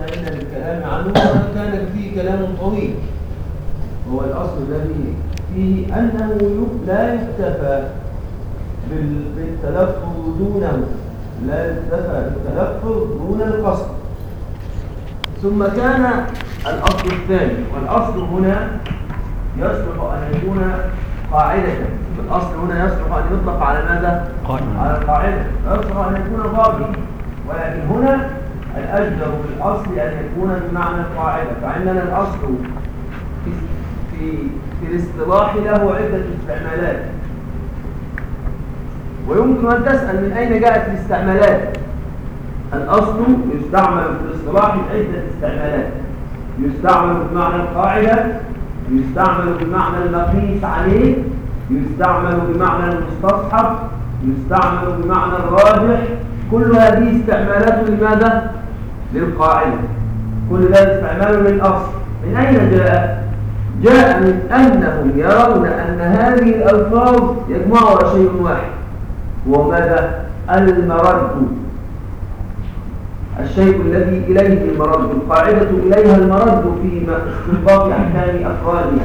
اطمأن بالكلام عنه وإن كان فيه كلام طويل هو الأصل الذي فيه أنه لا يكتفى بالتلفظ دونه لا يكتفى بالتلفظ دون القصد ثم كان الأصل الثاني والأصل هنا يصلح أن يكون قاعدة الأصل هنا يصلح أن يطلق على ماذا؟ قاعدة. على القاعدة يصلح أن يكون ضابط ولكن هنا الأجدر بالأصل أن يكون بمعنى القاعدة فعندنا الأصل في, في, في الاصطلاح له عدة استعمالات ويمكن أن تسأل من أين جاءت الاستعمالات الأصل يستعمل في الاصطلاح عدة استعمالات يستعمل بمعنى القاعدة يستعمل بمعنى المقيس عليه يستعمل بمعنى المستصحب يستعمل بمعنى الراجح كل هذه استعمالات لماذا؟ للقاعدة كل هذا استعمال للأصل من أين جاء؟ جاء من أنهم يرون أن هذه الألفاظ يجمعها شيء واحد وهو ماذا؟ المرد الشيء الذي إليه المرد القاعدة إليها المرد في استنباط أحكام أفرادها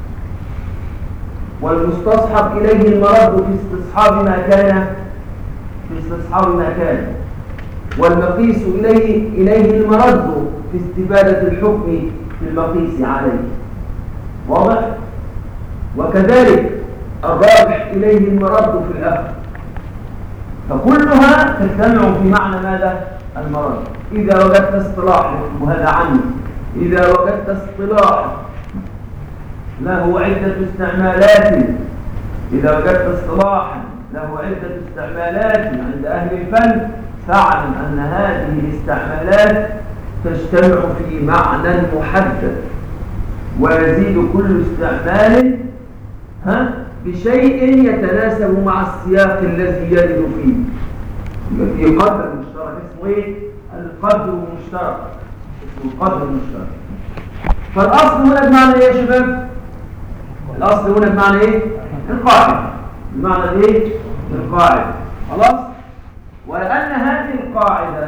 والمستصحب إليه المرد في استصحاب ما كان في استصحاب ما كان والمقيس إليه, إليه المرد في استبادة الحكم في المقيس عليه واضح؟ وكذلك الراجح إليه المرد في الأخذ فكلها تجتمع في معنى ماذا؟ المرض إذا وجدت اصطلاحا وهذا عني إذا وجدت اصطلاحا له عدة استعمالات إذا وجدت اصطلاحا له عدة استعمالات عند أهل الفن فاعلم أن هذه الاستعمالات تجتمع في معنى محدد ويزيد كل استعمال ها بشيء يتناسب مع السياق الذي يرد فيه في قدر مشترك اسمه ايه القدر المشترك اسمه القدر المشترك فالاصل هنا بمعنى ايه يا شباب الاصل هنا بمعنى ايه القاعده بمعنى ايه القاعده خلاص ولان هذه القاعده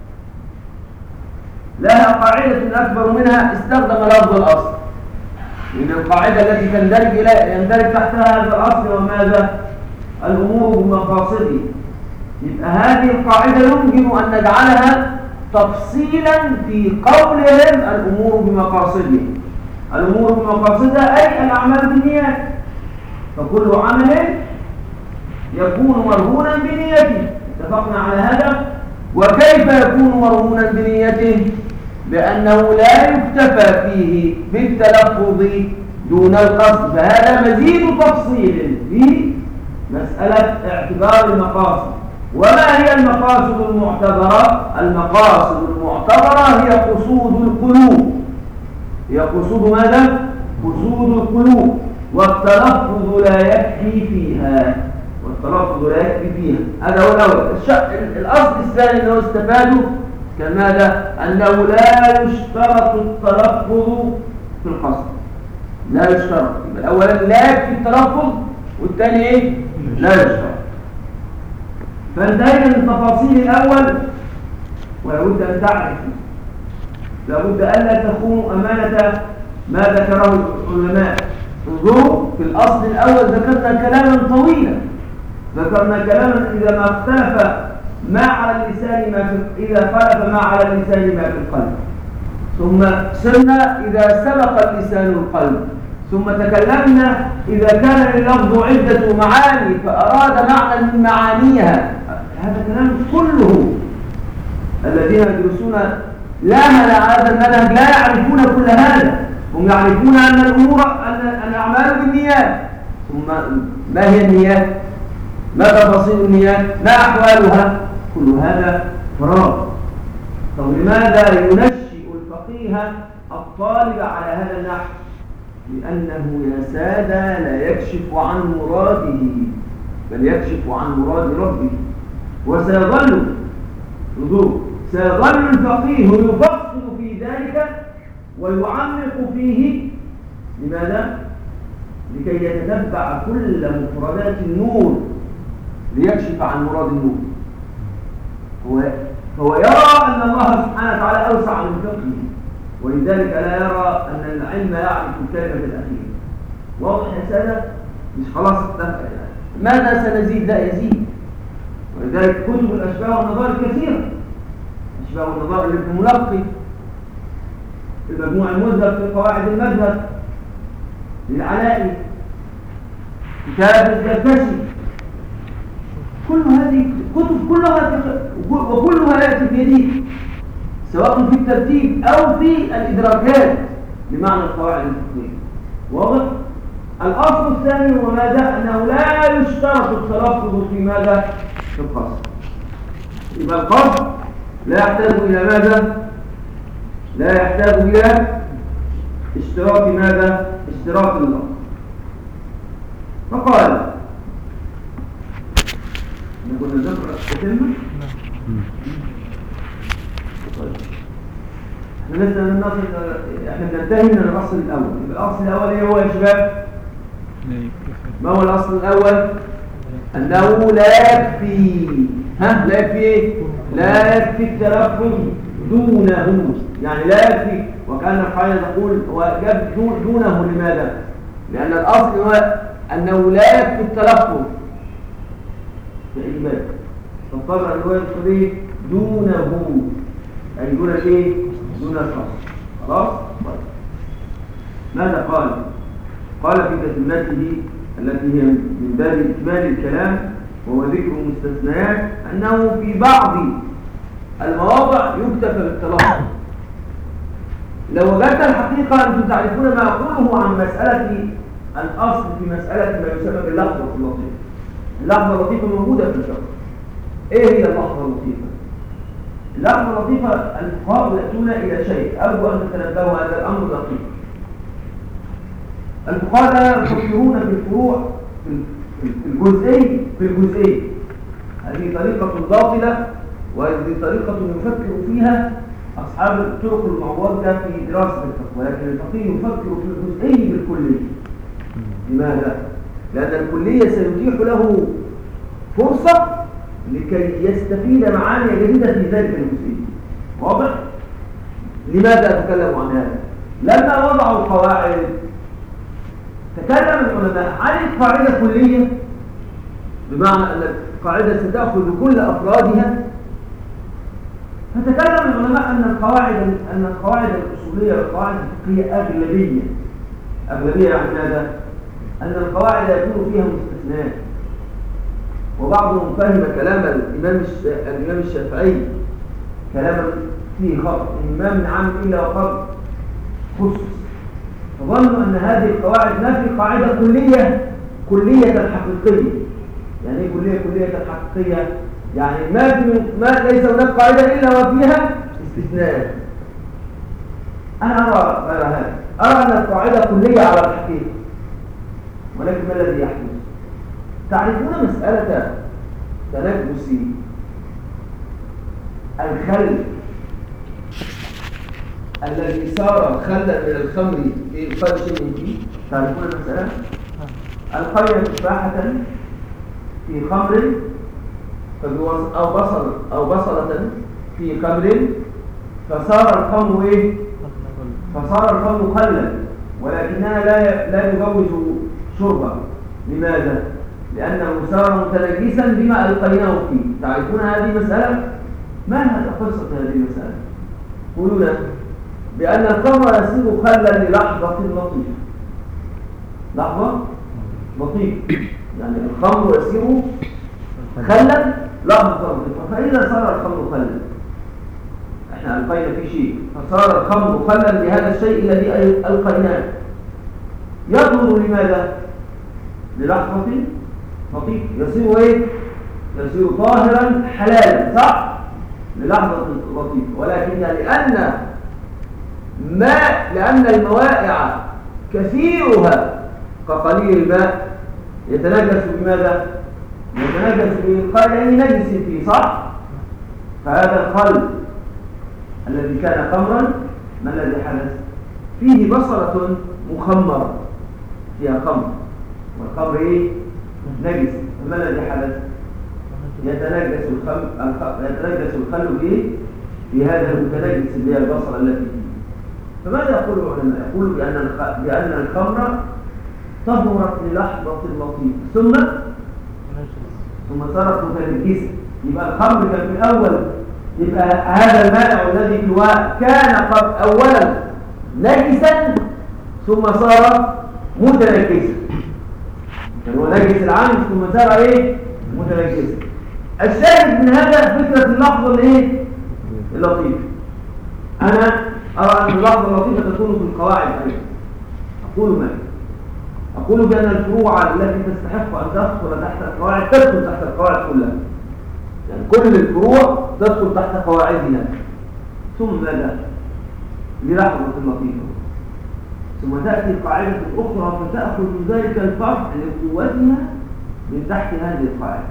لها قاعده اكبر منها استخدم لفظ الاصل لان القاعده التي تندرج يندرج تحتها هذا الاصل وماذا الامور بمقاصده يبقى هذه القاعدة يمكن أن نجعلها تفصيلا في قولهم الأمور بمقاصدها الأمور بمقاصدها أي الأعمال بالنيات فكل عمل يكون مرهونا بنيته اتفقنا على هذا وكيف يكون مرهونا بنيته بأنه لا يكتفى فيه بالتلفظ دون القصد فهذا مزيد تفصيل في مسألة اعتبار المقاصد وما هي المقاصد المعتبرة؟ المقاصد المعتبرة هي قصود القلوب هي قصود ماذا؟ قصود القلوب والتلفظ لا يكفي فيها والتلفظ لا يكفي فيها هذا هو الأول الأصل الثاني أنه استفاده كان ماذا؟ أنه لا يشترط التلفظ في القصد لا يشترط الأولا لا يكفي التلفظ والثاني إيه؟ لا يشترط فانتهينا من تفاصيل الأول ولابد أن تعرف لابد ألا تخونوا أمانة ما ذكره العلماء انظروا في الأصل الأول ذكرنا كلاما طويلا ذكرنا كلاما إذا ما اختلف ما على اللسان ما في إذا خالف ما على اللسان ما في القلب ثم سرنا إذا سبق اللسان القلب ثم تكلمنا إذا كان لللفظ عدة معاني فأراد معنى من معانيها هذا كلام كله الذين يدرسون لا هذا المنهج لا يعرفون كل هذا هم يعرفون أن الأمور أن الأعمال بالنيات ثم ما هي النيات ما تفاصيل النيات ما أحوالها كل هذا فراغ طب لماذا ينشئ الفقيه الطالب على هذا النحو لأنه يا سادة لا يكشف عن مراده بل يكشف عن مراد ربه وسيظل انظروا سيظل الفقيه يفصل في ذلك ويعمق فيه لماذا؟ لكي يتتبع كل مفردات النور ليكشف عن مراد النور هو فهو يرى أن الله سبحانه وتعالى أوسع من فقهه ولذلك لا يرى أن العلم يعرف الكلمة الأخيرة واضح يا سادة مش خلاص ماذا سنزيد لا يزيد ولذلك كتب الأشباه والنظائر كثيرة أشباه والنظائر لابن ملقي في المجموع المذهب في قواعد المذهب للعلائي كتاب الزركشي كل هذه كتب كلها وكلها يأتي في يديك سواء في الترتيب أو في الإدراكات بمعنى القواعد الفقهية واضح؟ الأصل الثاني هو ماذا؟ أنه لا يشترط التلفظ في ماذا؟ في القصر يبقى القصر لا يحتاج إلى ماذا؟ لا يحتاج إلى اشتراط ماذا؟ اشتراط اللفظ فقال نقول نذكر الكلمة؟ احنا لسه نصل احنا بننتهي من الاصل الاول الاصل الاول ايه هو يا شباب ما هو الاصل الاول انه لا يكفي ها لا يكفي ايه لا يكفي التلفظ دونه يعني لا يكفي وكان القاعده تقول هو جاب دونه لماذا لان الاصل هو انه لا يكفي التلفظ بإجمال فاضطر الرواية الصديق دونه أي دون الايه دون الخاص خلاص طيب ماذا قال قال في تتمته التي هي من باب إكمال الكلام وهو ذكر مستثنيات أنه في بعض المواضع يكتفى بالتلفظ لو وجدت الحقيقة أنتم تعرفون ما أقوله عن مسألة الأصل في مسألة ما يسمى باللحظة اللطيفة اللحظة اللطيفة موجودة في الشرع ايه هي اللحظة اللطيفة اللحظة اللطيفة الفقهاء يأتون إلى شيء أرجو أن تتنبهوا هذا الأمر دقيق الفقهاء لا يفكرون في الفروع في الجزئي في الجزئي هذه طريقة باطلة وهذه طريقة يفكر فيها أصحاب الطرق المعوضة في دراسة الفقه ولكن الفقيه يفكر في الجزئي بالكلية لماذا؟ لأن الكلية سيتيح له فرصة لكي يستفيد معاني جديدة في ذلك الجزئية واضح؟ لماذا أتكلم عن هذا؟ لما وضعوا القواعد تكلم العلماء عن القاعدة كلية بمعنى أن القاعدة ستأخذ كل أفرادها فتكلم العلماء أن القواعد أن القواعد الأصولية والقواعد الفقهية أغلبية أغلبية يعني ماذا؟ أن القواعد يكون فيها مستثنات وبعضهم فهم كلام الإمام الإمام الشافعي كلاما فيه خطأ الإمام العام إلا وقد خصص فظنوا أن هذه القواعد ما في قاعدة كلية كلية حقيقية يعني ايه كلية كلية حقيقية يعني ما في ما ليس هناك قاعدة إلا وفيها استثناء أنا أرى غير هذا أرى أن القاعدة كلية على الحقيقة ولكن ما الذي يحدث تعرفون مسألة تنفس الخل الذي صار خلا من الخمر في إدخال شيء فيه تعرفون المسألة القرية تفاحة في خمر أو بصل أو بصلة في خمر فصار الخمر إيه؟ فصار الخمر خلا ولكنها لا لا يجوز شربا لماذا؟ لأنه صار متنجسا بما ألقيناه فيه تعرفون هذه المسألة؟ ما هذا قصة هذه المسألة؟ قولوا بأن الخمر يصير خلا للحظة لطيفة لحظة لطيفة يعني الخمر يصير خلا لحظة لطيفة فإذا صار الخمر خلا احنا ألقينا فيه شيء فصار الخمر خلا لهذا الشيء الذي ألقيناه يظهر لماذا؟ للحظة لطيفة يصير ايه؟ يصير طاهرا حلالا صح؟ للحظة لطيفة ولكن لأن ما لأن الموائع كثيرها كقليل الماء يتنجس بماذا؟ يتنجس بالقلب يعني نجس فيه صح؟ فهذا القلب الذي كان خمرا ما الذي حدث؟ فيه بصرة مخمرة فيها خمر والخمر ايه؟ نجس فما الذي حدث؟ يتنجس الخل يتنجس الخل به في هذا المتنجس اللي هي البصره التي فيه فماذا يقول العلماء يقول بأن بأن الخمر طهرت للحظة لطيفة ثم ثم صارت متنجسة يبقى الخمر كان في الأول يبقى هذا المانع الذي في الواء كان أولا نجسا ثم صار متنجسا يعني هو نجس العام ثم صار ايه متنجسا الشاهد من هذا فكرة اللحظة الايه اللطيفة انا ارى ان اللحظة اللطيفة تكون في القواعد ايضا اقول ما اقول بان الفروع التي تستحق ان تدخل تحت القواعد تدخل تحت القواعد كلها يعني كل الفروع تدخل تحت قواعدنا ثم ماذا للحظة لطيفة ثم تأتي قاعدة أخرى فتأخذ ذلك الفرع لقوتها من تحت هذه القاعدة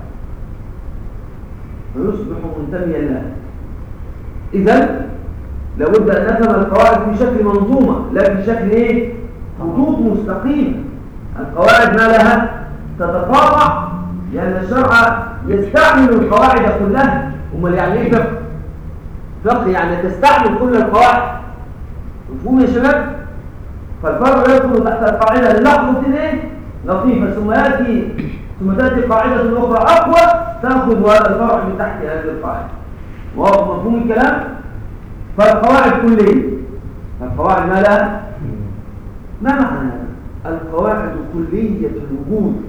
فيصبح منتميا لها إذا لابد أن نفهم القواعد في شكل منظومة لا في شكل إيه؟ خطوط مستقيمة القواعد ما لها تتقاطع لأن الشرع يستعمل القواعد كلها امال يعني ايه فقه فقه يعني تستعمل كل القواعد مفهوم يا شباب فالفرع يدخل تحت القاعده للحظه ايه لطيفه ثم ياتي ثم تاتي قاعده اخرى اقوى تاخذ هذا الفرع من تحت هذه القاعده واضح مفهوم الكلام فالقواعد كليه فالقواعد ما لها ما معنى القواعد كليه الوجود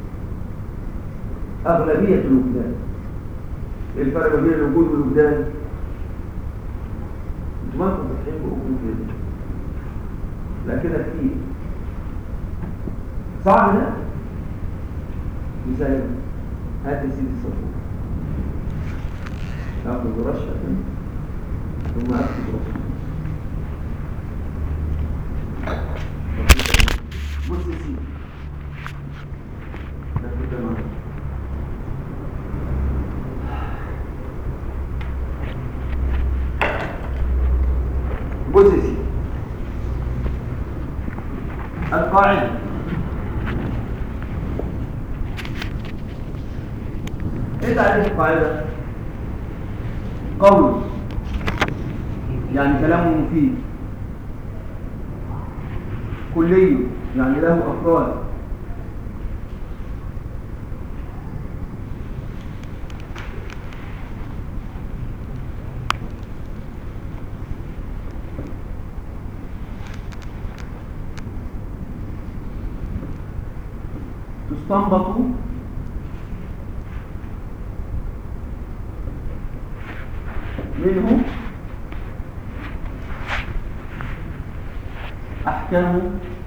أغلبية الوجدان إيه الفرق بين الوجود والوجدان؟ انتوا ما انتم فاتحين بقكم كده لا كده كتير صعب ده مثال هات يا سيدي الصفور اخذ رشة ثم اكتب رشة بص يا سيدي ده كده معاك بص القاعدة ايه تعريف القاعدة قول يعني كلام مفيد كلي يعني له أفراد تستنبط منه أحكام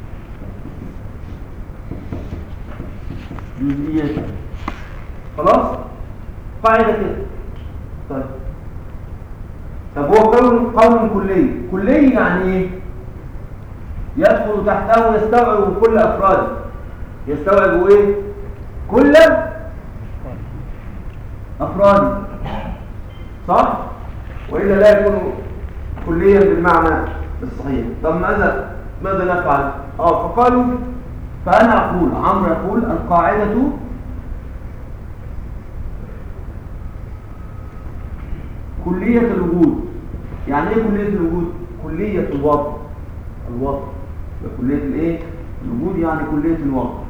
جزئية خلاص قاعدة كده طيب طب هو قول قول كلي كلي يعني ايه يدخل تحته ويستوعب كل افراده يستوعب ايه كل افراد صح والا لا يكون كليا بالمعنى الصحيح طب ماذا ماذا نفعل اه فقالوا فانا اقول عمرو يقول القاعده كليه الوجود يعني ايه كليه الوجود كليه الوضع الوضع كليه الايه الوجود يعني كليه الوضع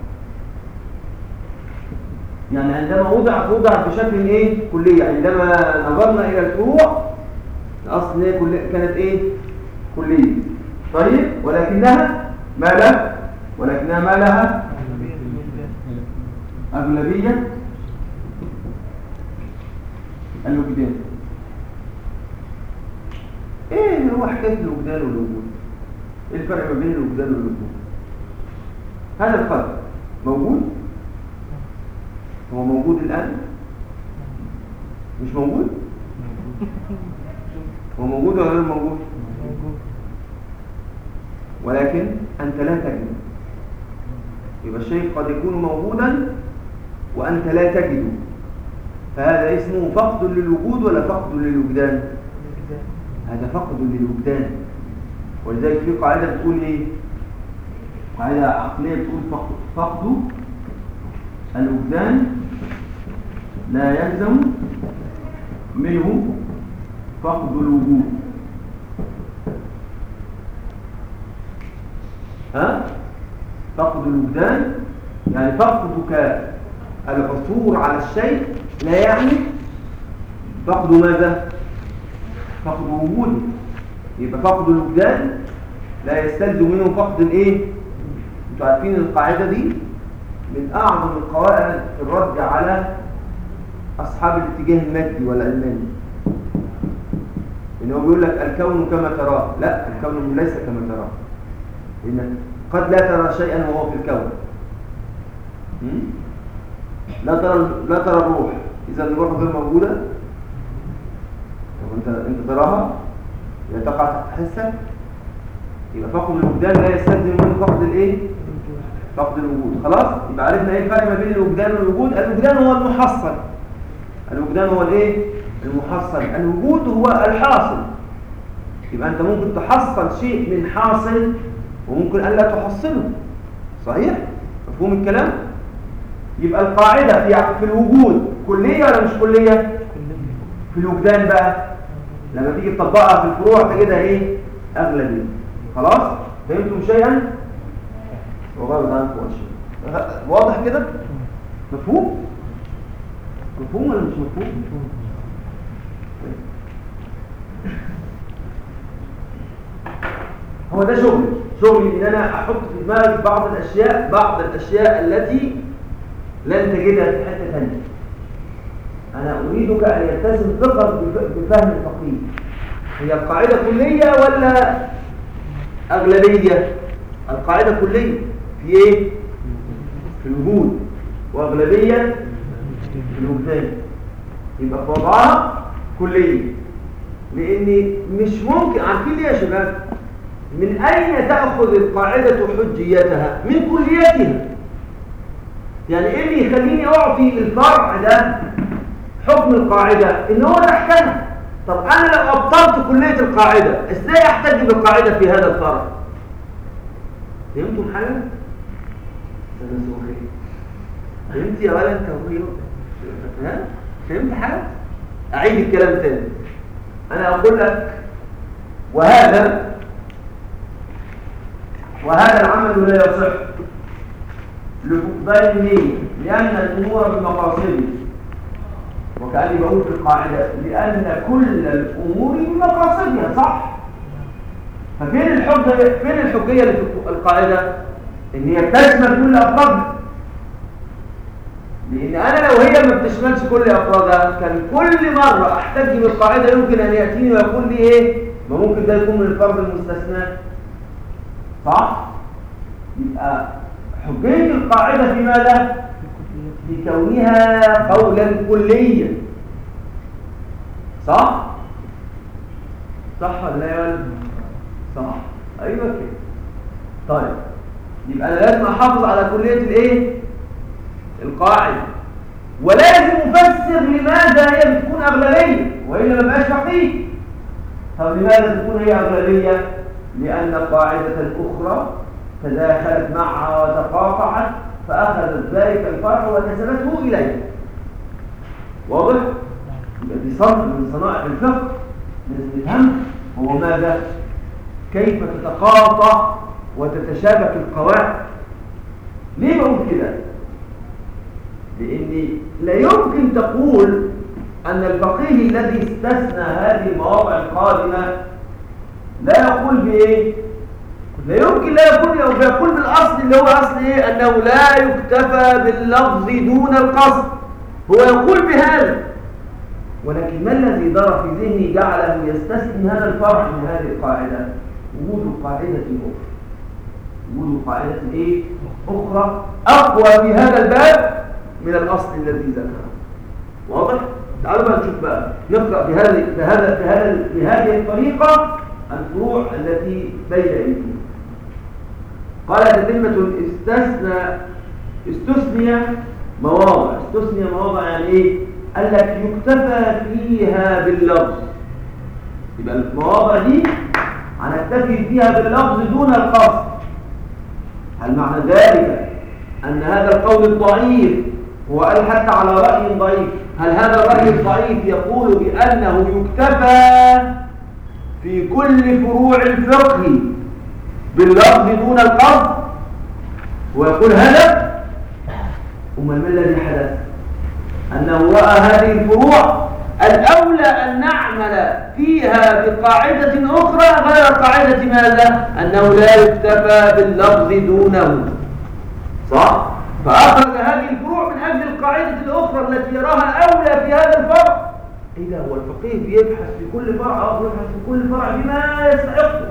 يعني عندما وضعت وضعت بشكل ايه كلية عندما نظرنا الى الفروع الاصل هي كانت ايه كلية طيب ولكنها ما لا ولكنها ما لها أغلبية الوجدان ايه هو حكاية الوجدان والوجود ايه الفرق ما بين الوجدان والوجود هذا الفرق موجود هو موجود الآن مش موجود هو موجود ولا غير موجود ولكن أنت لا تجد يبقى الشيء قد يكون موجودا وأنت لا تجده فهذا اسمه فقد للوجود ولا فقد للوجدان هذا فقد للوجدان ولذلك في قاعدة بتقول ايه قاعدة عقلية بتقول فقد, فقد الوجدان لا يلزم منه فقد الوجود ها فقد الوجدان يعني فقدك العثور على الشيء لا يعني فقد ماذا فقد وجوده يبقى فقد الوجدان لا يستلزم منه فقد الايه انتوا عارفين القاعده دي من اعظم القواعد في الرد على اصحاب الاتجاه المادي والعلماني ان هو بيقول لك الكون كما تراه لا الكون ليس كما تراه لان قد لا ترى شيئا وهو في الكون لا ترى لا ترى الروح اذا الروح غير موجوده طب انت انت تراها هي تقع تحت حسك يبقى فقد الوجدان لا يستلزم منه فقد الايه فقد الوجود خلاص يبقى عرفنا ايه الفرق ما بين الوجدان والوجود الوجدان هو المحصل الوجدان هو الايه المحصل الوجود هو الحاصل يبقى انت ممكن تحصل شيء من حاصل وممكن الا تحصله صحيح مفهوم الكلام يبقى القاعده في في الوجود كليه ولا مش كليه في الوجدان بقى لما تيجي تطبقها في الفروع تجدها ايه اغلبيه خلاص فهمتم شيئا وغير عنكم شيء واضح كده مفهوم مفهوم ولا مش مفهوم هو ده شغلي شغلي ان انا احط في دماغك بعض الاشياء بعض الاشياء التي لن تجدها في حته ثانيه انا اريدك ان يلتزم فقط بفهم الفقيه هي القاعده كليه ولا اغلبيه القاعده كليه في ايه في الوجود واغلبيه في الوجدان يبقى في وضعها كليه لان مش ممكن عارفين ليه يا شباب من اين تاخذ القاعده حجيتها من كليتها يعني ايه اللي يخليني اعطي الفرع ده حكم القاعده ان هو تحتها طب انا لو ابطلت كليه القاعده ازاي احتج بالقاعده في هذا الفرع فهمتم حاجه فهمت يا ولا انت ها فهمت حاجه اعيد الكلام تاني انا اقول لك وهذا وهذا العمل لا يصح لفقدان النية لأن الأمور بمقاصده وكأني بقول في القاعدة لأن كل الأمور بمقاصدها صح ففين الحجة فين الحجية اللي في القاعدة إن هي بتشمل كل أفرادها لأن أنا لو هي ما بتشملش كل أفرادها كان كل مرة أحتج بالقاعدة يمكن أن يأتيني ويقول لي إيه ما ممكن ده يكون من الفرد المستثنى صح؟ يبقى حجية القاعدة في ماذا؟ في كونها قولا كليا صح؟ صح ولا لا صح ايوه كده طيب يبقى انا لازم احافظ على كليه الايه القاعده ولازم افسر لماذا هي بتكون اغلبيه والا ما بقاش فقيه طب لماذا تكون هي اغلبيه لان قاعده اخرى تداخلت معها وتقاطعت فاخذت ذلك الفرع ونسبته اليه واضح يبقى دي صنع من صنائع الفقه لازم نفهم هو ماذا كيف تتقاطع وتتشابك القواعد ليه بقول كده لان لا يمكن تقول ان الفقيه الذي استثنى هذه المواضع القادمه لا يقول بايه لا يمكن لا يكون يقول بالاصل اللي هو اصل ايه انه لا يكتفى باللفظ دون القصد هو يقول بهذا ولكن ما الذي دار في ذهني جعله يستثني هذا الفرع من هذه القاعده وجود قاعده اخرى وجود قاعده ايه اخرى اقوى في هذا الباب من الاصل الذي ذكره واضح تعالوا بقى نشوف بقى نقرا بهذه بهذا بهذا بهذه الطريقه الفروع التي بين ايدينا قال تتمة استثنى استثني مواضع استثني مواضع يعني ايه قال لك يكتفى فيها باللفظ يبقى المواضع دي هنكتفي فيها باللفظ دون القصد هل معنى ذلك أن هذا القول الضعيف هو قال حتى على رأي ضعيف هل هذا الرأي الضعيف يقول بأنه يكتفى في كل فروع الفقه باللفظ دون القصد ويقول هذا أمال ما الذي حدث أنه رأى هذه الفروع الأولى أن نعمل فيها بقاعدة أخرى غير قاعدة ماذا؟ أنه لا يكتفى باللفظ دونه صح؟ فأخرج هذه الفروع من أجل القاعدة الأخرى التي يراها أولى في هذا الفرع إذا هو الفقيه بيبحث في كل فرع أو يبحث في كل فرع بما يستحقه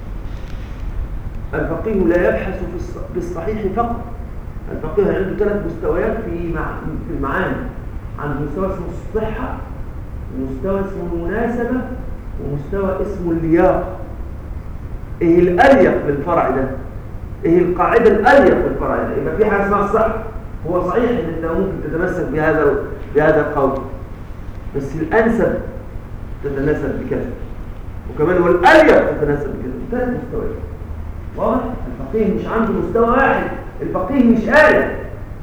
الفقيه لا يبحث في بالصحيح فقط الفقيه عنده ثلاث مستويات في في المعاني عنده مستوى اسمه الصحة ومستوى اسمه المناسبة ومستوى اسمه اللياقة ايه الأليق للفرع ده ايه القاعدة الأليق للفرع ده يبقى في حاجة اسمها الصح هو صحيح ان انت ممكن تتمسك بهذا بهذا القول بس الأنسب تتناسب بكذا وكمان هو الأليق تتناسب بكذا ثلاث مستويات واضح الفقيه مش عنده مستوى واحد الفقيه مش آية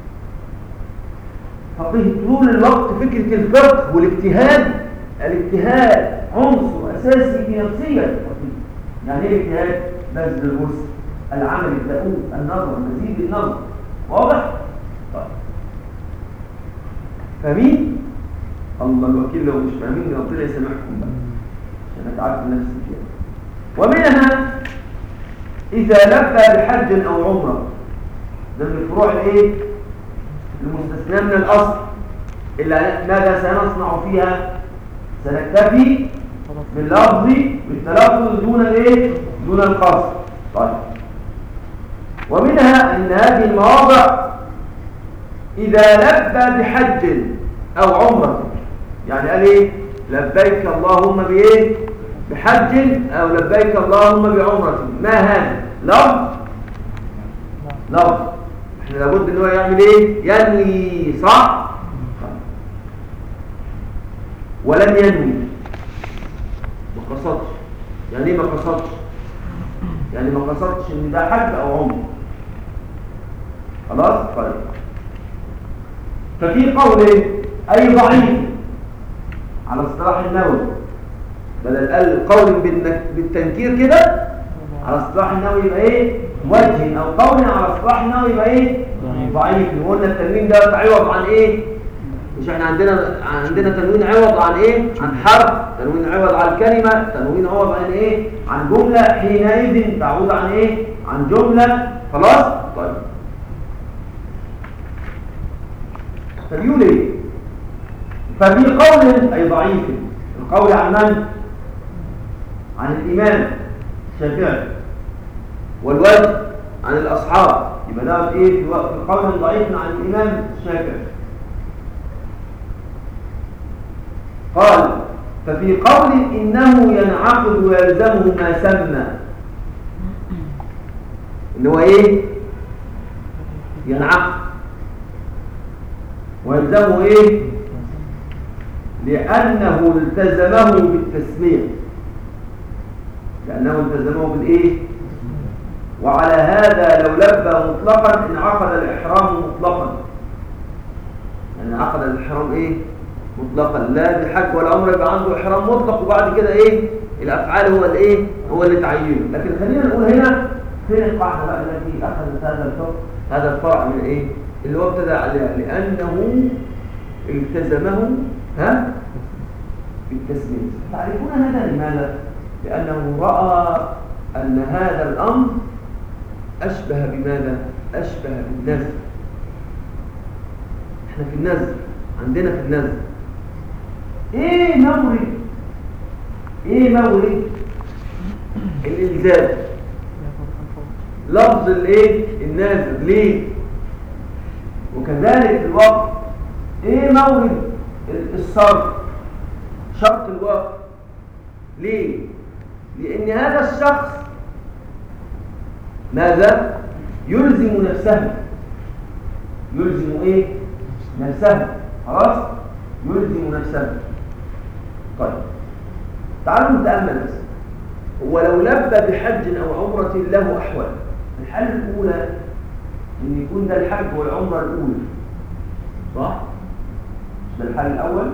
فقيه طول الوقت فكرة الفقه والاجتهاد الاجتهاد عنصر أساسي في نفسية الفقيه يعني ايه الاجتهاد؟ بذل الوسط العمل الدؤوب النظر مزيد النظر واضح؟ طيب فاهمين؟ الله الوكيل لو مش فاهمين ربنا يسامحكم بقى عشان اتعرف نفسي فيها ومنها إذا لبى بحج أو عمرة ده من الفروع الايه المستثنى من الأصل إلا ماذا سنصنع فيها سنكتفي باللفظ بالتلفظ دون الايه دون القصر طيب ومنها ان هذه المواضع اذا لبى بحج او عمره يعني قال ايه لبيك اللهم بايه بحج او لبيك اللهم بعمره ما هذا لفظ لفظ احنا لابد ان هو يعمل ايه ينوي صح ولم ينوي ما قصدش يعني ايه ما قصدش يعني ما قصدش ان ده حج او عمر خلاص طيب ففي قول اي ضعيف على اصطلاح النووي بدل القول بالتنكير كده على اصطلاح النووي يبقى ايه وجه او قول على اصطلاح النووي يبقى ايه ضعيف وقلنا التنوين ده تعوض عن ايه مش احنا عندنا عندنا تنوين عوض عن ايه عن حرف تنوين عوض عن كلمه تنوين عوض عن ايه عن جمله حينئذ تعود عن ايه عن جمله خلاص طيب فبيقول ايه ففي قول اي ضعيف القول عن من عن الامام الشافعي والوجه عن الاصحاب يبقى ده ايه في قول ضعيف عن الامام الشافعي قال ففي قول إنه ينعقد ويلزمه ما سمى إن هو إيه ينعقد ويلزمه إيه لأنه التزمه بالتسمية لأنه التزمه بالإيه وعلى هذا لو لبى مطلقا انعقد الإحرام مطلقا يعني عقد الإحرام إيه مطلقا لا بحج ولا عمره يبقى عنده احرام مطلق وبعد كده ايه الافعال هو الايه هو اللي تعينه لكن خلينا نقول هنا فين القاعده بقى التي اخذت هذا الفرق هذا الفرع من ايه اللي هو ابتدى عليها لانه التزمه ها بالتسميه تعرفون هذا لماذا لانه راى ان هذا الامر اشبه بماذا اشبه بالنزل احنا في النزل عندنا في النزل ايه مورد ايه مورد الالزام لفظ الايه النازل ليه وكذلك الوقت ايه مورد الصرف شرط الوقت ليه لان هذا الشخص ماذا يلزم نفسه يلزم ايه نفسه خلاص يلزم نفسه طيب تعالوا نتأمل بس ولو لبى بحج أو عمرة له أحوال الحالة الأولى أن يكون ده الحج والعمرة الأولى صح ده الحال الاول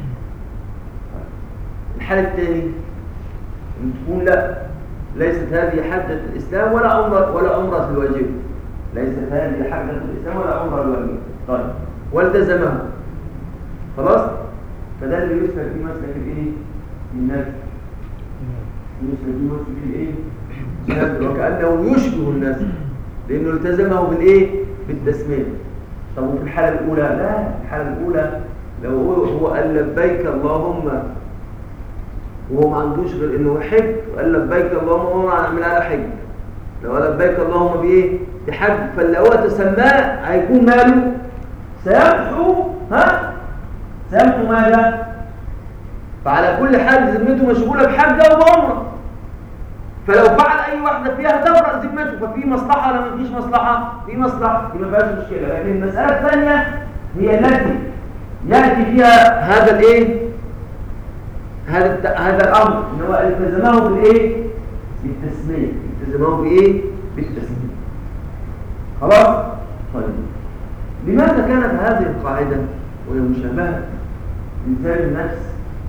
الحال الثاني ان تكون لا ليست هذه حجة الإسلام ولا عمرة ولا عمرة الواجب ليست هذه حجة الإسلام ولا عمرة الواجب طيب والتزمه خلاص فده اللي يسلك في مسلك الايه الناس يسلك في مسلك الايه وكأنه يشبه الناس لأنه التزمه بالايه بالتسمية طب وفي الحالة الأولى لا الحالة الأولى لو هو هو قال لبيك اللهم وهو ما عندوش غير انه يحج وقال لبيك اللهم وهو عامل على حج لو قال لبيك اللهم بايه بحج فاللي هو تسماه هيكون ماله سيمحو ها سيمحو ماذا فعلى كل حال ذمته مشغوله بحج او بعمره فلو فعل اي واحده فيها تبرأ ذمته ففي مصلحه ولا ما فيش مصلحه في مصلحه دي ما فيهاش مشكله لكن المساله الثانيه هي التي ياتي فيها هذا الايه هذا هذا الامر ان هو التزمه بالايه بالتسميه التزمه بايه بالتسميه خلاص طيب لماذا كانت هذه القاعده وهي مشابهه لزال النفس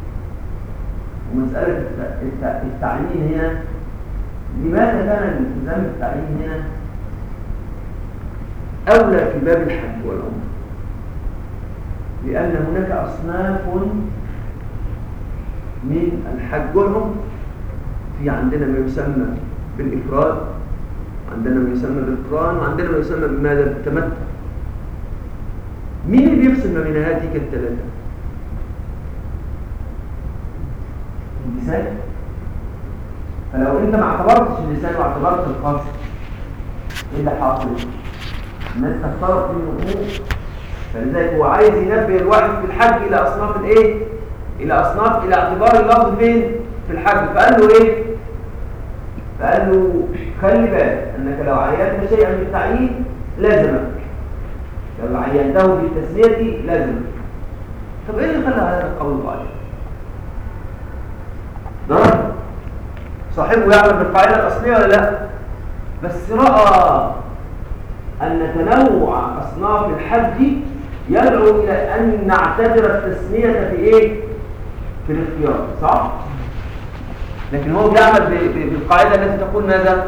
ومساله التعيين هنا لماذا كان الالتزام بالتعيين هنا اولى في باب الحج والعمره لان هناك اصناف من الحج والعمر في عندنا ما يسمى بالإفراد عندنا ما يسمى بالقران وعندنا ما يسمى بماذا بالتمتع مين اللي بيفصل ما بين هذه الثلاثه اللسان فلو انت ما اعتبرتش اللسان واعتبرت القصد ايه اللي حاصل الناس تختار في الامور فلذلك هو عايز ينبه الواحد في الحج الى اصناف الايه الى اصناف الى اعتبار اللفظ فين في الحج فقال له ايه فقال له خلي بالك انك لو عينت شيئا بالتعيين لازمك لو عينته بالتسميه لازمك طب ايه اللي خلى هذا القول ضعيف نعم صاحبه يعمل بالقاعده الاصليه ولا لا بس راى ان تنوع اصناف الحج يدعو الى ان نعتبر التسميه في ايه في الاختيار صح لكن هو بيعمل بالقاعده التي تقول ماذا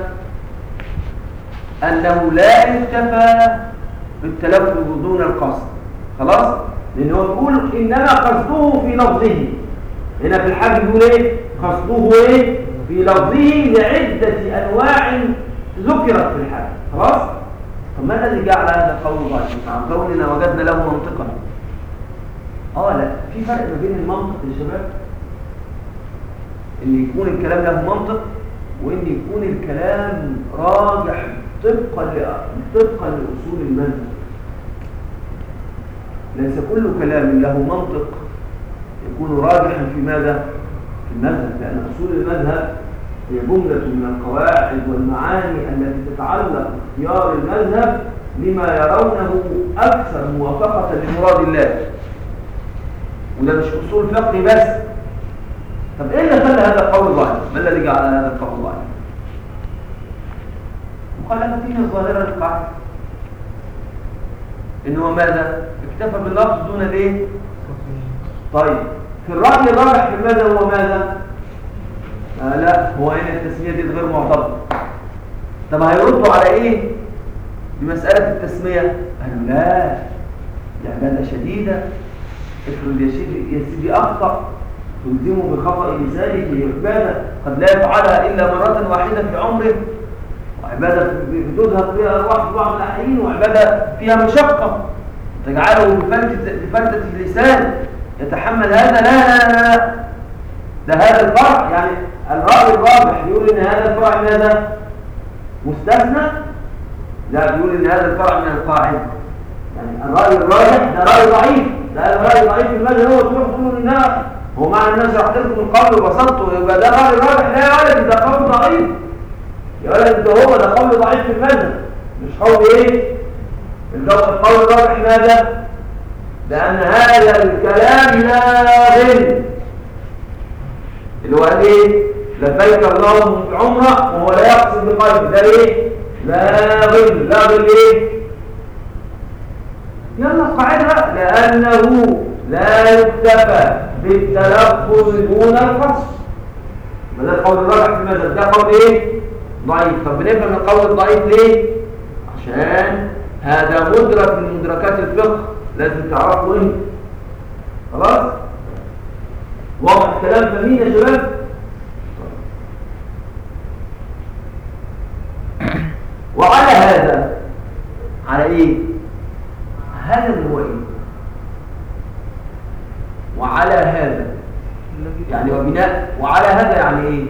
انه لا يكتفى بالتلفظ دون القصد خلاص لان هو بيقول انما قصده في لفظه هنا في الحج بيقول ايه قصده ايه في لفظه لعده انواع ذكرت في الحج خلاص طب ما الذي جعل هذا القول ضعيف عن قولنا وجدنا له منطقا اه لا في فرق ما بين المنطق يا شباب ان يكون الكلام له منطق وان يكون الكلام راجح طبقا طبقا لاصول المذهب ليس كل كلام له منطق يكون راجحا في ماذا في المذهب لان اصول المذهب هي جمله من القواعد والمعاني التي تتعلق باختيار المذهب لما يرونه اكثر موافقه لمراد الله وده مش اصول فقهي بس طب ايه اللي خلى هذا القول ضعيف ما الذي جعل هذا القول ضعيف مخالفتين الظاهره للقاعده ان هو ماذا اكتفى باللفظ دون الايه طيب في الراي الراجح في ماذا هو ماذا آه لا هو هنا التسميه دي غير معتبره طب هيردوا على ايه بمساله التسميه قالوا لا دي عباده شديده افرض يا سيدي يا سيدي اخطا تلزمه بخطا لسانه في عباده قد لا يفعلها الا مره واحده في عمره وعباده بتذهب فيها الارواح في بعض الاحيان وعباده فيها مشقه تجعله بفلتة اللسان يتحمل هذا لا لا لا لا ده هذا الفرع يعني الرأي الراجح يقول ان هذا الفرع ماذا مستثنى لا بيقول ان هذا الفرع من القاعده يعني الرأي الراجح ده رأي ضعيف ده الرأي ضعيف في المذهب هو تروح تقول الناس هو معنى الناس شرحت لكم القول وبسطته يبقى ده رأي راجح لا يا ولد ده قول ضعيف يا ولد ده هو ده قول ضعيف في المذهب مش قول ايه القول الراجح ماذا لأن هذا الكلام لاغ اللي هو ايه لبيك اللهم بعمره وهو لا يقصد بقلبه ده ايه لاغ لاغ ايه يلا القاعده لا وأنه لا يكتفى بالتلفظ دون القصد ده القول الراجح في المذهب ده قول ايه ضعيف طب بنفهم القول الضعيف ليه عشان هذا مدرك من مدركات الفقه لازم تعرفه انت خلاص واضح الكلام فمين يا شباب وعلى هذا على ايه هذا اللي هو ايه وعلى هذا يعني وبناء وعلى هذا يعني ايه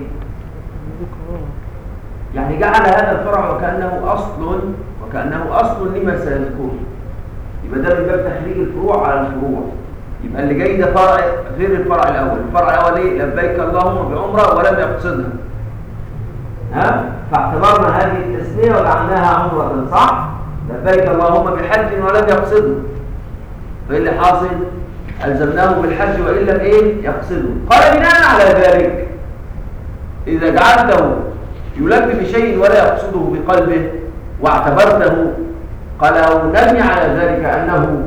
يعني جعل هذا الفرع وكأنه أصل وكأنه أصل لما سيذكره يبقى ده من باب تحريج الفروع على الفروع يبقى اللي جاي ده فرع غير الفرع الأول الفرع الأول ايه لبيك اللهم بعمرة ولم يقصدها ها فاعتبرنا هذه التسمية وجعلناها عمرة صح لبيك اللهم بحج ولم يقصده فايه اللي حاصل ألزمناه بالحج وإن لم إيه يقصده قال بناء على ذلك إذا جعلته يلبي بشيء ولا يقصده بقلبه واعتبرته قال أو نبني على ذلك أنه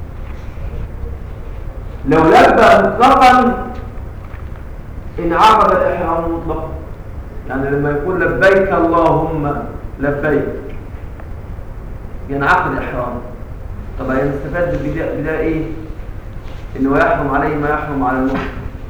لو لبى مطلقا انعقد الإحرام مطلقا يعني لما يقول لبيك اللهم لبيك ينعقد الإحرام طب هيستفاد بدا ايه انه يحرم عليه ما يحرم على المحرم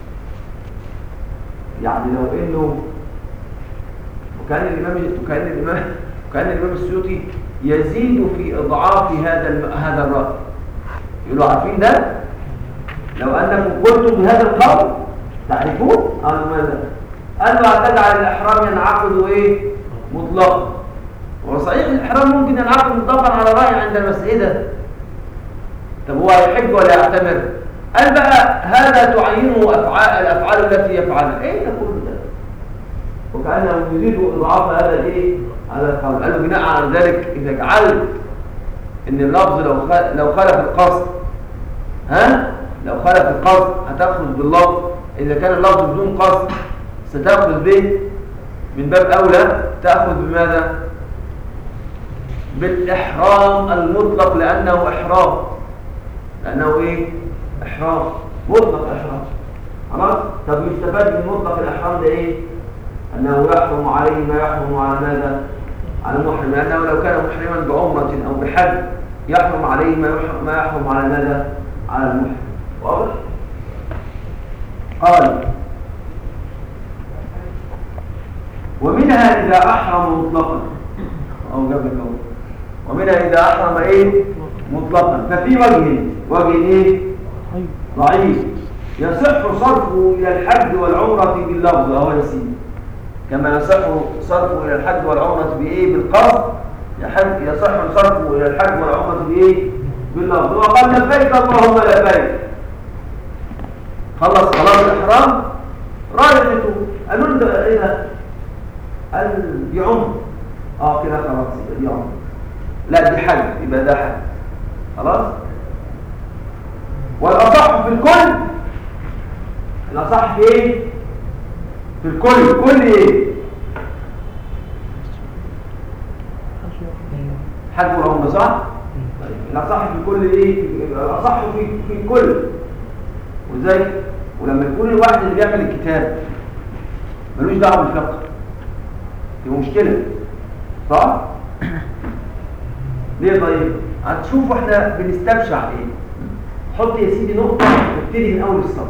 يعني لو انه وكان الامام وكان الامام وكان الامام السيوطي يزيد في اضعاف هذا هذا الراي يقولوا عارفين ده لو انكم قلتم بهذا القول تعرفون قالوا ماذا قالوا تجعل الاحرام ينعقد ايه مطلقا وصحيح الاحرام ممكن ينعقد مطلقا على راي عند المسعده طب هو هيحج ولا يعتمر قال بقى هذا تعينه أفعال الافعال التي يفعلها ايه كل ده وكانه يريد اضعاف هذا الايه هذا القول قالوا بناء على ذلك اذا جعلت ان اللفظ لو لو خالف القصد ها لو خالف القصد هتاخذ باللفظ اذا كان اللفظ بدون قصد ستاخذ به من باب اولى تاخذ بماذا بالاحرام المطلق لانه احرام لانه ايه احرام مطلق احرام خلاص طب يستفاد من مطلق الاحرام ده ايه انه يحرم عليه ما يحرم على ماذا على المحرم لانه لو كان محرما بعمره او بحج يحرم عليه ما يحرم, ما يحرم على ماذا على المحرم واضح قال ومنها اذا احرم مطلقا او جاب لك ومنها اذا احرم ايه مطلقا ففي وجه وجه ايه ضعيف يصح صرفه الى الحج والعمره باللفظ اهو يا سيدي كما يصح صرفه الى الحج والعمره بايه بالقصد يصح صرفه الى الحج والعمره بايه باللفظ وقال لبيك اللهم لبيك خلص خلاص الاحرام راجعته قالوا له ايه ده قال دي عمر اه كده خلاص دي عمر لا دي حج يبقى ده حج خلاص والأصح في الكل الأصح في ايه في الكل كل ايه حج وعمره صح طيب الأصح في الكل ايه الأصح في في الكل وزي ولما يكون الواحد اللي بيعمل الكتاب ملوش دعوه بالفقه دي مشكله صح ليه طيب هتشوفوا احنا بنستبشع ايه حط يا سيدي نقطة وابتدي من أول السطر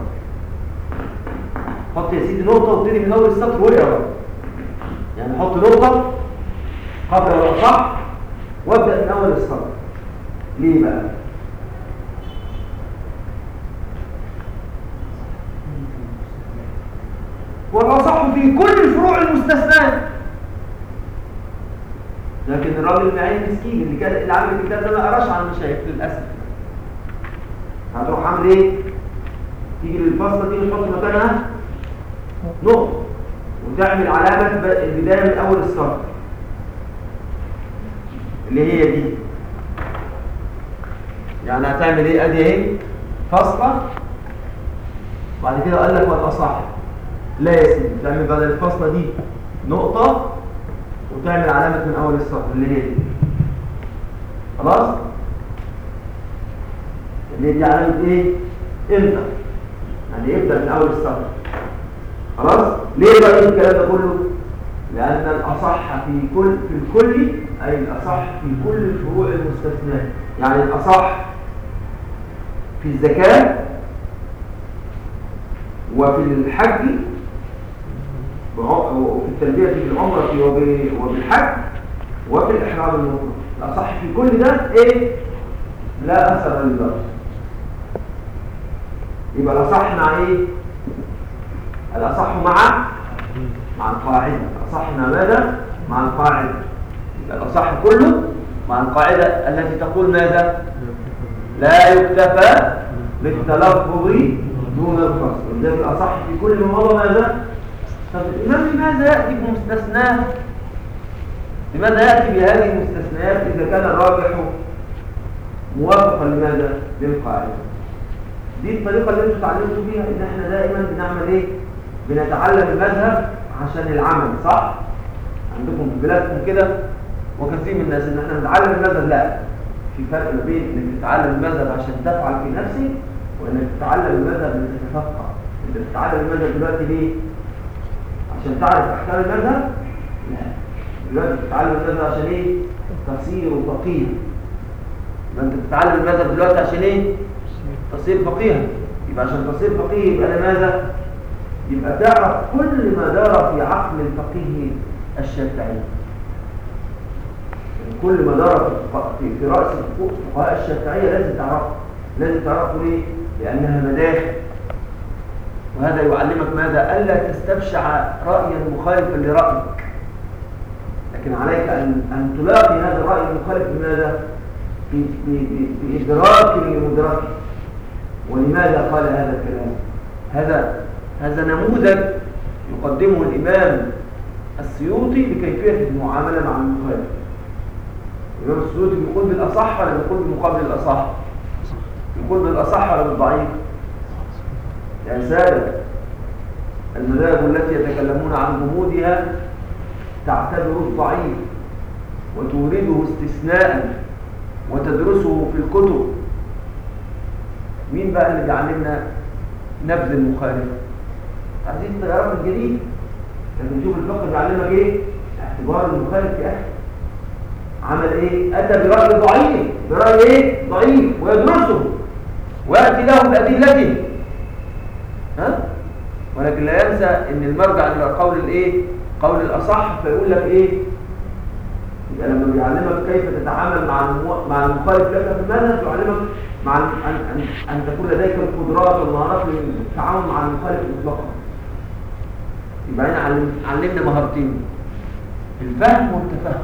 حط يا سيدي نقطة وابتدي من أول السطر واقرا يعني حط نقطة قبل الأصح وابدأ من أول السطر ليه بقى؟ والأصح في كل الفروع المستثناة لكن الراجل المعين مسكين اللي كان اللي عامل الكتاب ده ما قراش عن المشايخ للاسف هتروح عامل ايه تيجي للفصله دي وتحط مكانها نقطه وتعمل علامه البدايه من اول السطر اللي هي دي يعني هتعمل ايه ادي اهي فاصله بعد كده قال لك والاصح لا يا سيدي تعمل بدل الفاصله دي نقطه وتعمل علامة من أول السطر اللي هي دي خلاص اللي دي علامة ايه؟ انتر يعني يبدأ من أول السطر خلاص؟ ليه بقى الكلام ده كله؟ لأن الأصح في كل في الكل أي الأصح في كل الفروع المستثناة يعني الأصح في الزكاة وفي الحج وفي التلبية في العمرة وبالحج وفي الإحرام المطلق الأصح في كل ده إيه؟ لا أثر للضرب يبقى الأصح مع إيه؟ الأصح مع مع القاعدة الأصح مع ماذا؟ مع القاعدة يبقى الأصح كله مع القاعدة التي تقول ماذا؟ لا يكتفى بالتلفظ دون الفصل ولذلك الأصح في كل ما مضى ماذا؟ طب الإمام لماذا يأتي بمستثناه؟ لماذا يأتي بهذه المستثنيات إذا كان الراجح موافقا لماذا؟ للقاعدة دي الطريقة اللي انتم تعلمتوا بيها ان احنا دائما بنعمل ايه؟ بنتعلم المذهب عشان العمل صح؟ عندكم في بلادكم كده وكثير من الناس ان احنا نتعلم المذهب لا في فرق ما بين انك تتعلم المذهب عشان تفعل في نفسك وانك تتعلم المذهب لتتفقه انت بتتعلم المذهب دلوقتي ليه؟ عشان تعرف احكام المذهب؟ لا دلوقتي بتتعلم المذهب عشان ايه؟ تصير فقيه ما انت بتتعلم المذهب دلوقتي عشان ايه؟ تصير فقيها يبقى عشان تصير فقيه يبقى لماذا؟ يبقى تعرف كل ما دار في عقل الفقيه الشافعي كل ما دار في في راس الفقهاء الشافعيه لازم تعرفه لازم تعرفه ليه؟ لانها مداخل وهذا يعلمك ماذا؟ الا تستبشع رايا مخالفا لرايك لكن عليك ان ان تلاقي هذا الراي المخالف بماذا؟ بادراك لمدركه ولماذا قال هذا الكلام؟ هذا هذا نموذج يقدمه الامام السيوطي لكيفيه المعامله مع المخالف الإمام السيوطي بيقول بالأصح ولا بيقول بمقابل الأصح بيقول بالأصح ولا بالضعيف يا سادة المذاهب التي يتكلمون عن جمودها تعتبر الضعيف وتورده استثناء وتدرسه في الكتب مين بقى اللي بيعلمنا نبذ المخالف عايزين التيارات الجديد لكن نشوف الفقه بيعلمك ايه اعتبار المخالف يا اخي عمل ايه اتى براي ضعيف براي ايه ضعيف ويدرسه وياتي له بادلته ها ولكن لا ينسى ان المرجع الى قول الايه قول الاصح فيقول لك ايه يبقى لما بيعلمك كيف تتعامل مع مع المخالف لك في المذهب يعلمك مع ان ان ان تكون لديك القدرات والمهارات للتعامل مع المخالف مطلقا يبقى هنا علمنا مهارتين الفهم والتفهم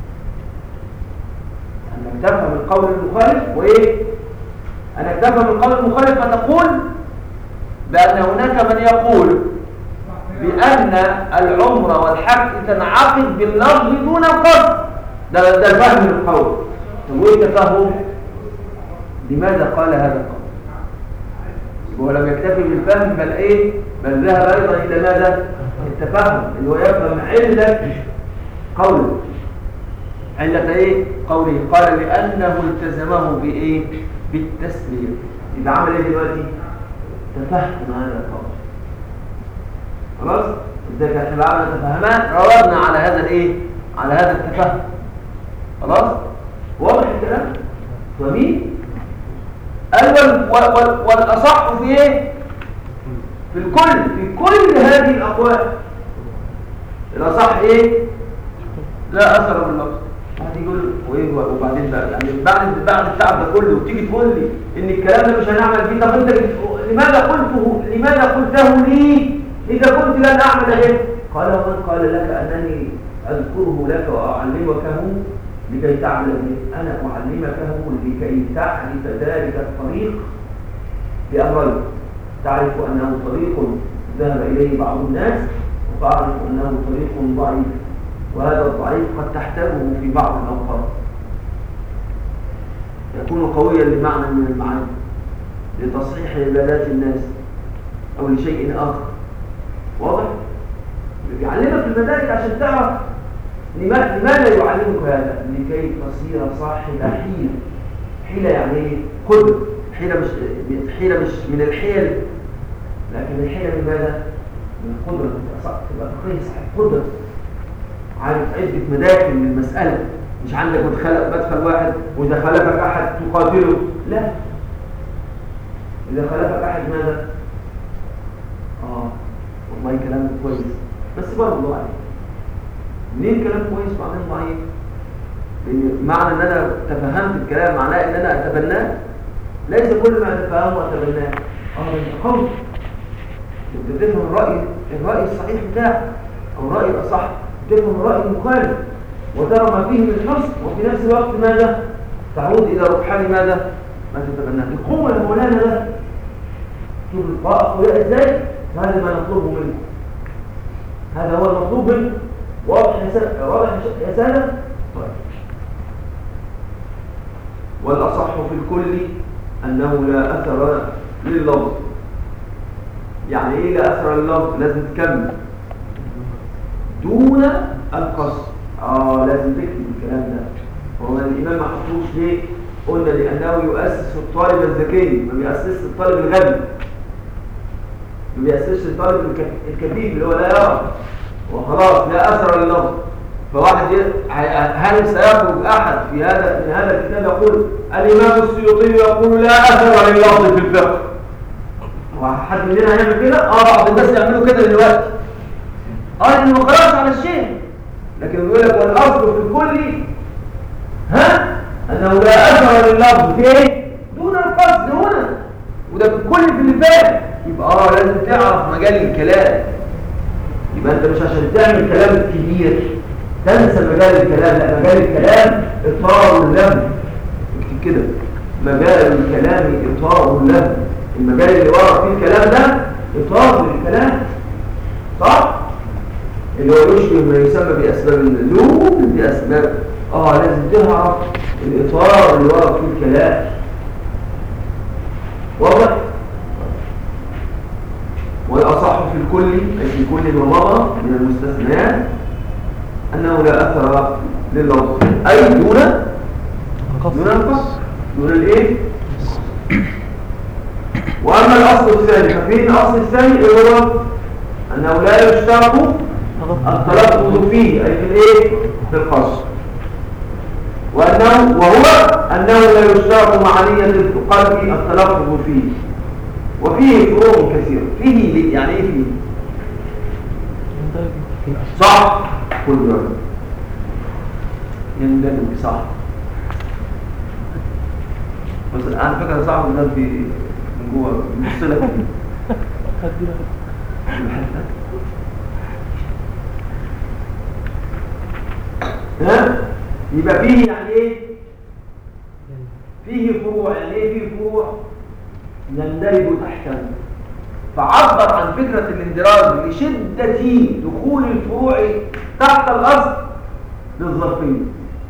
انك تفهم القول المخالف وايه انك تفهم القول المخالف فتقول بان هناك من يقول بان العمره والحج تنعقد باللفظ دون القصد ده ده فهم القول طب وايه تفهم لماذا قال هذا القول هو لم يكتفي بالفهم بل ايه بل ذهب ايضا الى ماذا التفهم اللي هو يفهم عله قوله علة ايه قوله قال لأنه التزمه بايه بالتسليم يبقى عمل ايه دلوقتي تفهم هذا القول خلاص اذا كانت العمل تفهمان روضنا على هذا الايه على هذا التفهم خلاص واضح الكلام فمين قال والاصح في ايه في الكل في كل هذه الاقوال الاصح ايه لا اثر باللفظ واحد يقول وايه وبعدين بقى يعني بعد بعد التعب ده كله وتيجي تقول لي ان الكلام ده مش هنعمل فيه طب انت لماذا قلته لماذا قلته لي اذا كنت لن اعمل به قال ومن قال لك انني اذكره لك واعلمكه لكي تعمل به انا اعلمكه لكي تعرف ذلك الطريق بامرين تعرف انه طريق ذهب اليه بعض الناس وتعرف انه طريق ضعيف وهذا الضعيف قد تحتاجه في بعض الأوقات يكون قويا لمعنى من المعاني لتصحيح عبادات الناس أو لشيء آخر واضح؟ يعلمك المدارك عشان تعرف لماذا يعلمك هذا؟ لكي تصير صاحب حيلة حيلة يعني ايه؟ قدر حيلة مش حيلة مش من الحيل لكن الحيلة من ماذا؟ من القدرة تبقى تقيه صحيح قدرة عارف عدة مداخل للمسألة مش عندك مدخل مدخل واحد وإذا خلفك أحد تقاتله لا إذا خلفك أحد ماذا؟ آه والله كلام كويس بس برضه ضعيف منين كلام كويس وبعدين ضعيف؟ معنى ان انا تفهمت الكلام معناه ان انا اتبناه ليس كل ما اتفهمه اتبناه اه انت قوي انت تفهم الراي الراي الصحيح بتاعك او الراي الاصح تفهم الراي المخالف وترى ما فيه من حسن وفي نفس الوقت ماذا تعود الى ربحان ماذا ما تتبناه القوه يا مولانا ده شوف القاء ازاي هذا ما نطلبه منه هذا هو المطلوب منه واضح يا ساده واضح يا ساده طيب والأصح في الكل أنه لا أثر لللفظ يعني إيه لا أثر لللفظ لازم تكمل دون القصد آه لازم تكتب الكلام ده هو الإمام ما حطوش ليه قلنا لأنه يؤسس الطالب الذكي ما بيأسس الطالب الغبي ما بيأسسش الطالب الكبير اللي هو لا يرى وخلاص لا أثر لللفظ فواحد هل سيخرج أحد في هذا من هذا الكتاب يقول الإمام السيوطي يقول لا أثر لللفظ في الفقه واحد مننا هيعمل كده اه بعض الناس يعملوا كده دلوقتي اه انه خلاص على الشيء لكن بيقول لك والاصل في الكل ها انه لا اثر لللفظ في ايه دون القصد هنا وده في الكل في اللي فات يبقى اه لازم تعرف مجال الكلام يبقى انت مش عشان تعمل كلام كبير تنسى مجال الكلام لا مجال الكلام اطار له اكتب كده مجال الكلام اطار له المجال اللي ورا فيه الكلام ده اطار للكلام صح اللي هو يشبه ما يسمى باسباب اللوم باسباب اه لازم تعرف الاطار اللي ورا فيه الكلام واضح والاصح في الكل اي في كل ما مضى من المستثنيات أنه لا أثر لللفظ أي دون دون القص دون الإيه وأما الأصل الثاني ففيه الأصل الثاني هو أنه لا يشترط التلفظ فيه أي في الإيه في القص وأنه وهو أنه لا يشترط معنية القلب التلفظ فيه وفيه فروع كثيرة فيه يعني إيه فيه صح كل يوم يندمج صح بس انا فكره صعب ده في من جوه بيبص ها يبقى فيه يعني ايه فيه فروع يعني ايه فيه فروع يندرج تحتها فعبر عن فكرة الاندراج لشدة دخول الفروع تحت الأصل للظرفية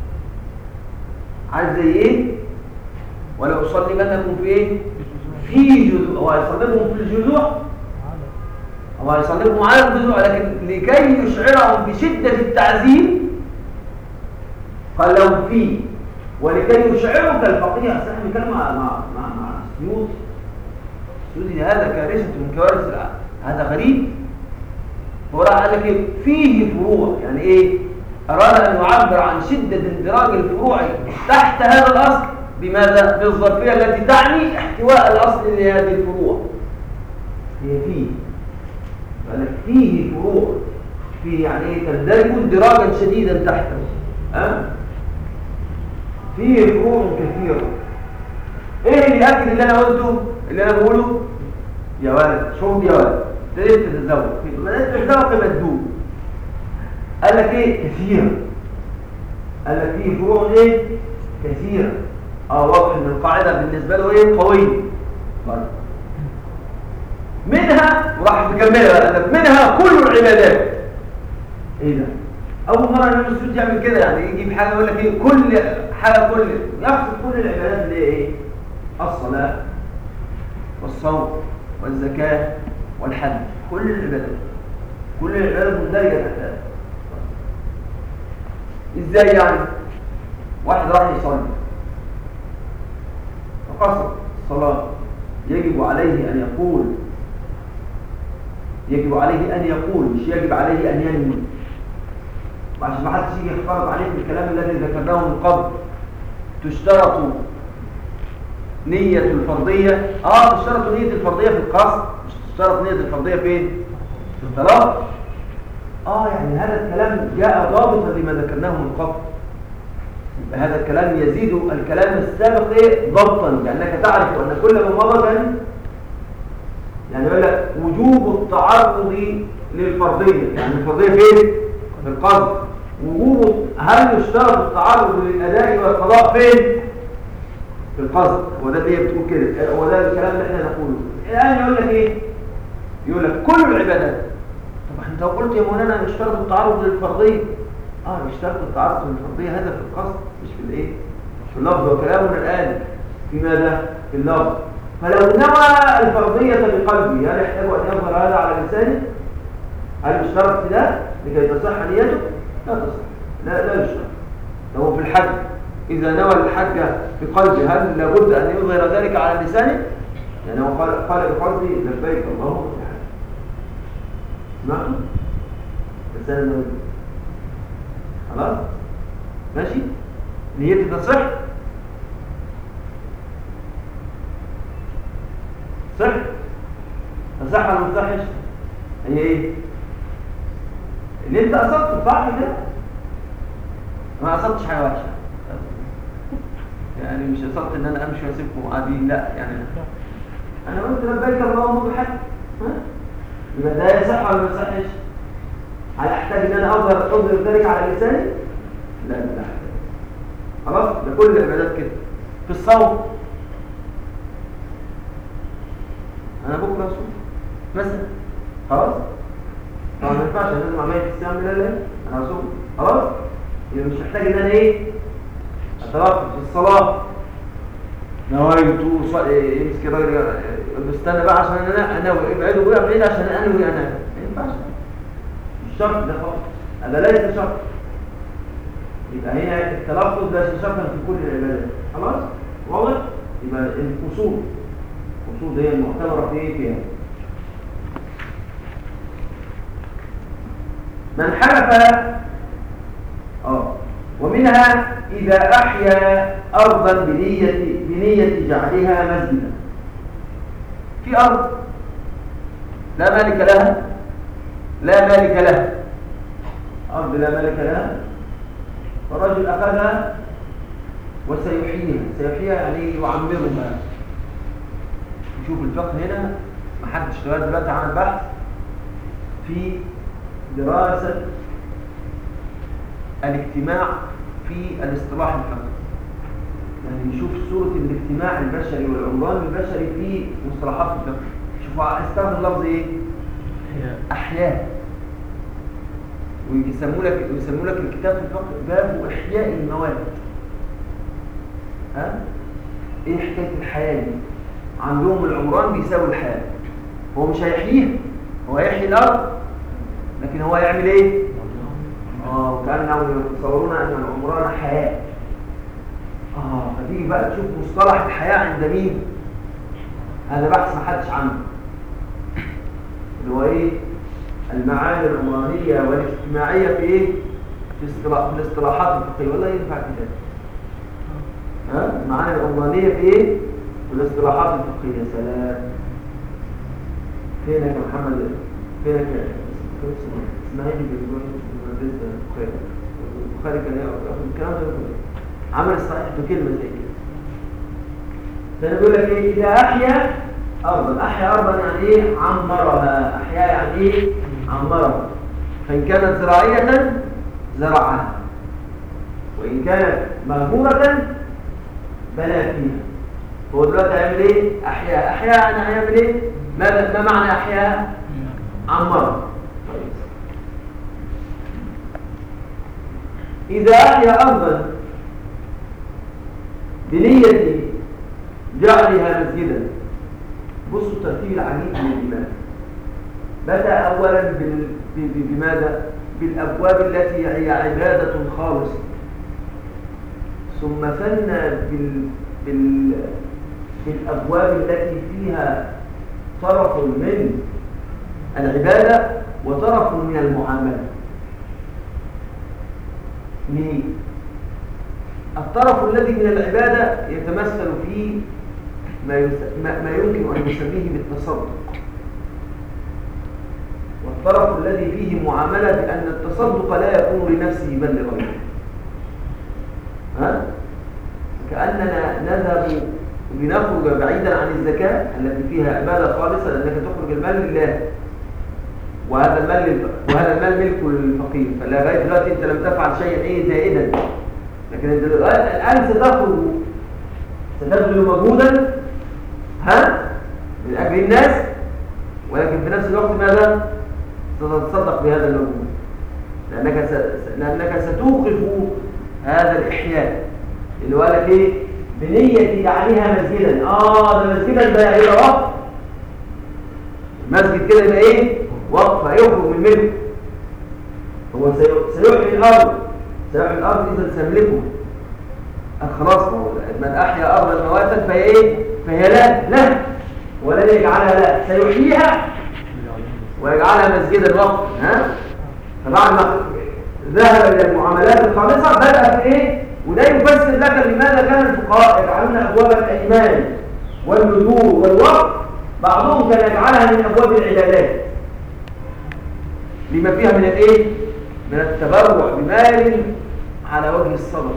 عايز زي ايه ولا أصلبنكم في ايه في جذوع هو هيصلبهم في الجذوع هو هيصلبهم على الجذوع لكن لكي يشعرهم بشدة التعذيب قال لهم في ولكي يشعرهم كالفقيه احنا بنتكلم مع مع مع, مع سيوط سيوطي هذا كارثه من كوارث هذا غريب هو راح قال لك ايه فيه فروع يعني ايه اراد ان يعبر عن شده اندراج الفروع تحت هذا الاصل بماذا بالظرفيه التي تعني احتواء الاصل لهذه الفروع هي فيه قال لك فيه فروع فيه يعني ايه تندرج اندراجا شديدا تحته أه؟ فيه فروع كثيره ايه اللي ياكد اللي انا قلته اللي انا بقوله يا ولد شوف يا ولد ابتديت تتزوج بدات تتزوج مدوب قال لك ايه كثير قال لك فيه فروع ايه كثيره اه واضح ان القاعده بالنسبه له ايه قويه طيب منها وراح مكملها قال لك منها كل العبادات ايه ده اول مره النبي السود يعمل كده يعني يجيب حاجه يقول لك ايه كل حاجه كل يقصد كل العبادات اللي هي ايه الصلاه والصوم والزكاه والحج كل العبادات كل العبادات مندرجه تحتها ازاي يعني واحد راح يصلي فقصر الصلاة يجب عليه أن يقول يجب عليه أن يقول مش يجب عليه أن ينوي وعشان ما حدش يجي يختلط عليك بالكلام الذي ذكرناه من قبل تشترط نية الفرضية اه تشترط نية الفرضية في القصد مش تشترط نية الفرضية فين في الطلاق اه يعني هذا الكلام جاء ضابطا لما ذكرناه من قبل هذا الكلام يزيد الكلام السابق ايه ضبطا لانك تعرف ان كل ما مضى كان يعني يقول لك وجوب التعرض للفرضيه يعني الفرضيه فين في القصد وجوب هل يشترط التعرض للاداء والقضاء فين في القصد هو ده اللي هي بتقول كده هو ده الكلام اللي احنا نقوله الان يقول لك ايه يقول لك كل العبادات طب انت قلت يا مولانا يشترط التعرض للفرضيه اه يشترط التعرض للفرضيه هذا في القصد مش في الايه مش في اللفظ وكلامنا الان في ماذا في اللفظ فلو نوى الفرضيه بقلبه هل يحتاج ان يظهر هذا على لسانه هل يشترط في ده لكي تصح نيته لا تصح لا لا يشترط لو في الحج إذا نوى الحج بقلبه هل لابد أن يظهر ذلك على لسانه؟ يعني هو قال قال بقلبه لبيك اللهم سمعتوا؟ لسان النبي خلاص؟ ماشي؟ نيتي تصح؟ صح؟ تصح ولا ما تصحش؟ هي ايه؟ اللي انت قصدته صح كده؟ ما قصدتش حاجه وحشه يعني مش قصدت ان انا امشي واسيبكم قاعدين لا يعني انا قلت لبيك اللهم بحج ها يبقى ده يصح ولا ما يصحش هل احتاج ان انا اظهر اظهر ذلك على لساني لا لا خلاص ده كل العبادات كده في الصوم انا بكره اصوم مثلا خلاص طبعا ما ينفعش لازم عمليه الصيام لا لا انا اصوم خلاص يبقى مش محتاج ان انا ايه اتلفظ في الصلاه نويت يمسك الراجل استنى بقى عشان انا انوي ابعدوا بقى بعيد عشان انوي انا ما ينفعش مش شرط ده خالص هذا ليس شرط يبقى هنا التلفظ ليس شرطا في كل العبادات خلاص واضح يبقى الاصول الاصول هي المعتبره في ايه فيها من حلف اه ومنها إذا أحيا أرضا بنية, بنية جعلها مسجدا في أرض لا مالك لها لا مالك لها أرض لا مالك لها فالرجل أخذها وسيحييها سيحييها يعني يعمرها شوف الفقه هنا ما حدش اشتغل دلوقتي عمل بحث في دراسة الاجتماع في الاصطلاح الفقهي يعني نشوف صورة الاجتماع البشري والعمران البشري في مصطلحات الفقه شوفوا استخدم لفظ ايه احياء ويسموا لك يسموا لك الكتاب في الفقه باب احياء المواد ها ايه حكايه الحياه دي عندهم العمران بيساوي الحياه هو مش هيحييها هو هيحيي الارض لكن هو هيعمل ايه اه وكانهم يتصورون ان العمران حياه اه فتيجي بقى تشوف مصطلح الحياه عند مين هذا بحث ما حدش عنه اللي هو ايه المعاني العمرانيه والاجتماعيه في ايه في اصطلاح في الاصطلاحات الفقهيه والله ينفع كده ها المعاني العمرانيه في ايه في الاصطلاحات الفقهيه سلام فينك يا محمد فينك اسماعيل بن البخاري البخاري كان ياخذ الكلام ده عمل الصحيح بكلمه زي كده فانا بقول لك ايه اذا احيا ارضا احيا ارضا يعني ايه عمرها احيا يعني ايه عمرها فان كانت زراعيه زرعها وان كانت مهجوره بنى فيها هو دلوقتي هيعمل ايه احيا احيا يعني هيعمل ايه ما ما معنى احيا عمرها إذا أحيا أرضا بنية جعلها مسجدا بصوا الترتيب العجيب للإيمان بدأ أولا بماذا؟ بالأبواب التي هي عبادة خالصة ثم ثنى بال... بال... في الأبواب التي فيها طرف من العبادة وطرف من المعاملة ليه؟ الطرف الذي من العبادة يتمثل في ما, يس... ما... ما يمكن أن نسميه بالتصدق والطرف الذي فيه معاملة بأن التصدق لا يكون لنفسه بل لغيره ها؟ كأننا نذهب لنخرج بعيدا عن الزكاة التي فيها عبادة خالصة لأنك تخرج المال لله وهذا المال وهذا المال ملك للفقير فلغايه دلوقتي انت لم تفعل شيئا ايه زائدا لكن انت الان ستخرج ستبذل مجهودا ها من اجل الناس ولكن في نفس الوقت ماذا ستتصدق بهذا المجهود لانك س... لانك ستوقف هذا الاحياء اللي هو لك ايه بنيه جعلها مسجدا اه ده مسجدا ده يبقى وقف مسجد كده يبقى ايه وقف هيخرج من ملك هو سيحيي الارض سيحيي الارض اذا سيملكه خلاص من احيا ارضا مواتا فهي ايه فهي لا لا ولن يجعلها لا سيحييها ويجعلها مسجدا وقف ها فبعد ما ذهب الى المعاملات الخالصه بدا في ايه وده يفسر لك لماذا كان الفقهاء يجعلون ابواب الايمان والنذور والوقف بعضهم كان يجعلها من ابواب العبادات لما فيها من الايه من التبرع بمال على وجه الصدقه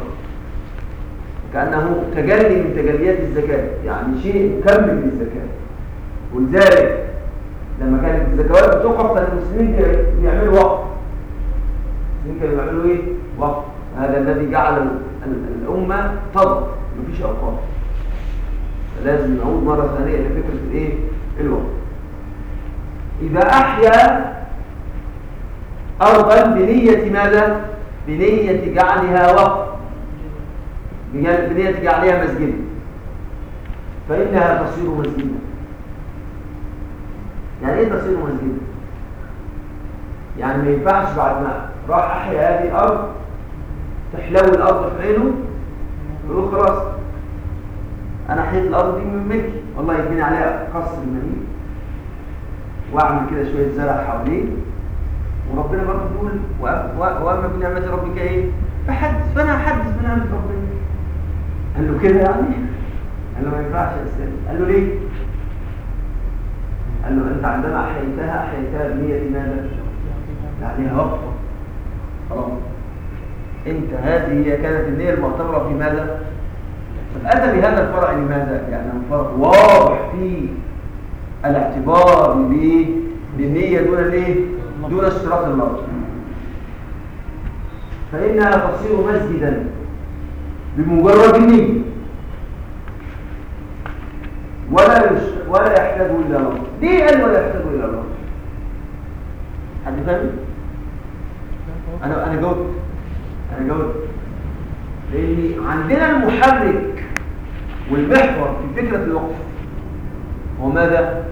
كانه تجلي من تجليات الزكاه يعني شيء مكمل للزكاه ولذلك لما كانت الزكوات بتوقف كان المسلمين بيعملوا وقف المسلمين كانوا بيعملوا ايه وقف هذا الذي جعل الامه تضغط مفيش اوقاف لازم نعود مره ثانيه لفكره الايه الوقف اذا احيا أرضا بنية ماذا؟ بنية جعلها وقف بنية جعلها مسجدا فإنها تصير مسجدا يعني إيه تصير مسجدا؟ يعني ما ينفعش بعد ما راح أحيا هذه الأرض تحلو الأرض في عينه يقول خلاص أنا حيت الأرض دي من ملكي والله يبني عليها قصر المدينة وأعمل كده شوية زرع حواليه وربنا برضه بيقول واما بنعمه ربك ايه فحدث فانا احدث بنعمه ربنا قال له كده يعني قال له ما ينفعش يا استاذ قال له ليه قال له انت عندما احييتها احييتها بنيه ماذا عليها وقت خلاص انت هذه هي كانت النيه المعتبره في ماذا فاتى بهذا الفرع لماذا يعني الفرع واضح في الاعتبار بالنيه دون الايه دون اشتراط اللفظ فإنها تصير مسجدا بمجرد النية ولا يش... ولا يحتاج إلى لفظ ليه قال ولا يحتاج إلى لفظ حد فاهم أنا أنا جاوبت أنا جاوبت لأن عندنا المحرك والمحور في فكرة الوقف هو ماذا؟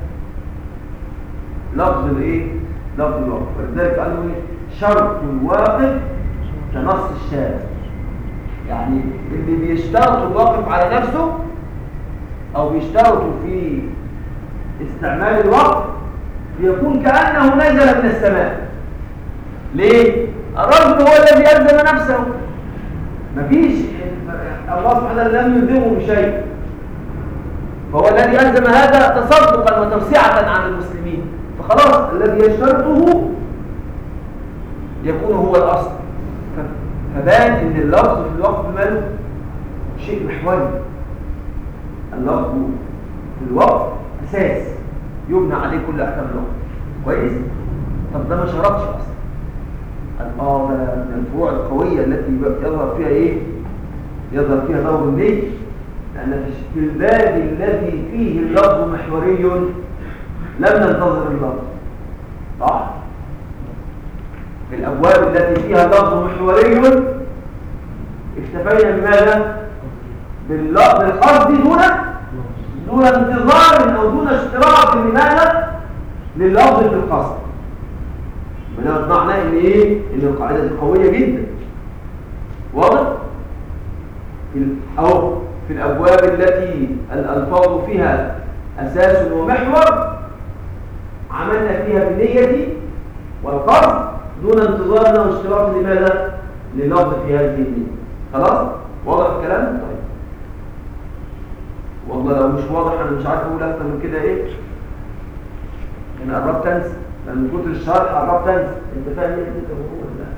لفظ الايه؟ لفظ الوقف ولذلك قالوا ايه شرط الواقف كنص الشارع يعني اللي بيشترطوا الواقف على نفسه او بيشترطوا في استعمال الوقف يكون كأنه نزل من السماء ليه؟ الرجل هو الذي ألزم نفسه مفيش الله سبحانه لم يلزمه بشيء فهو الذي ألزم هذا تصدقا وتوسعة عن المسلمين فخلاص الذي يشترطه يكون هو الأصل فبان ان اللفظ في الوقف ماله شيء محوري اللفظ في الوقف أساس يبنى عليه كل أحكام الوقف كويس؟ طب ده ما شرطش أصلا اه ده من الفروع القوية التي يظهر فيها ايه؟ يظهر فيها دور النية لأن في الباب الذي فيه اللفظ محوري لم ننتظر اللفظ صح؟ في الأبواب التي فيها لفظ محوري اكتفينا بماذا؟ بالقصد دون دون انتظار أو دون اشتراط لماذا؟ لللفظ في القصد وده معناه ان ايه؟ ان القاعدة دي قوية جدا واضح؟ اهو في الأبواب التي الألفاظ فيها أساس ومحور عملنا فيها بالنية والقصد دون انتظارنا واشتراط لماذا؟ للفظ في هذه النية خلاص؟ واضح الكلام؟ طيب والله لو مش واضح أنا مش عارف أقول أكتر من كده إيه أنا قربت أنسى من كتر الشرح قربت أنسى أنت فاهم إيه أنت ولا لا؟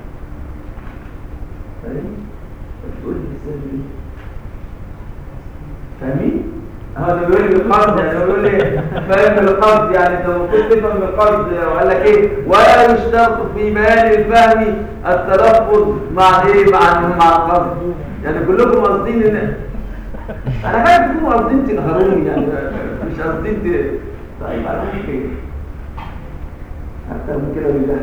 فاهم؟ تقول لي السر إيه؟ فاهمين؟ هذا بيقول لي بالقصد يعني بيقول لي فاهم بالقصد يعني انت المفروض تفهم بالقصد وقال لك ايه ولا يشترط في بيان الفهم التلفظ مع ايه مع مع القصد يعني كلكم قاصدين ان انا خايف تكونوا قاصدين تقهروني يعني مش قاصدين ت... طيب على خير اكتر من كده بالله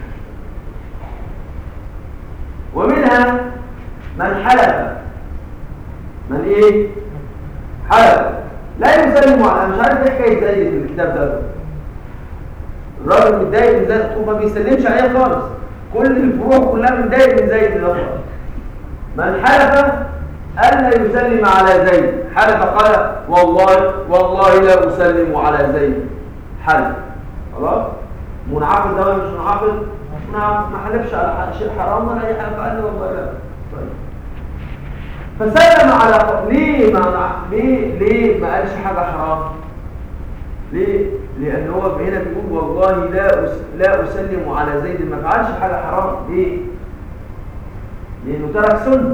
ومنها من حلف من ايه حلف لا يسلم على مش عارف ايه حكايه زي في الكتاب ده الراجل متضايق من زيد وما بيسلمش عليه خالص كل الفروع كلها متضايق من زيد ده من حلف الا يسلم على زيد حلف قال والله والله لا اسلم على زيد حلف خلاص منعقد ده ولا مش منعقد ما حلفش على شيء حرام ولا اي حاجه قال والله لا طيب فسلم على ليه ما ليه ليه ما قالش حاجه حرام ليه لان هو هنا بيقول والله لا أس... لا اسلم على زيد ما فعلش حاجه حرام ليه لانه ترك سنه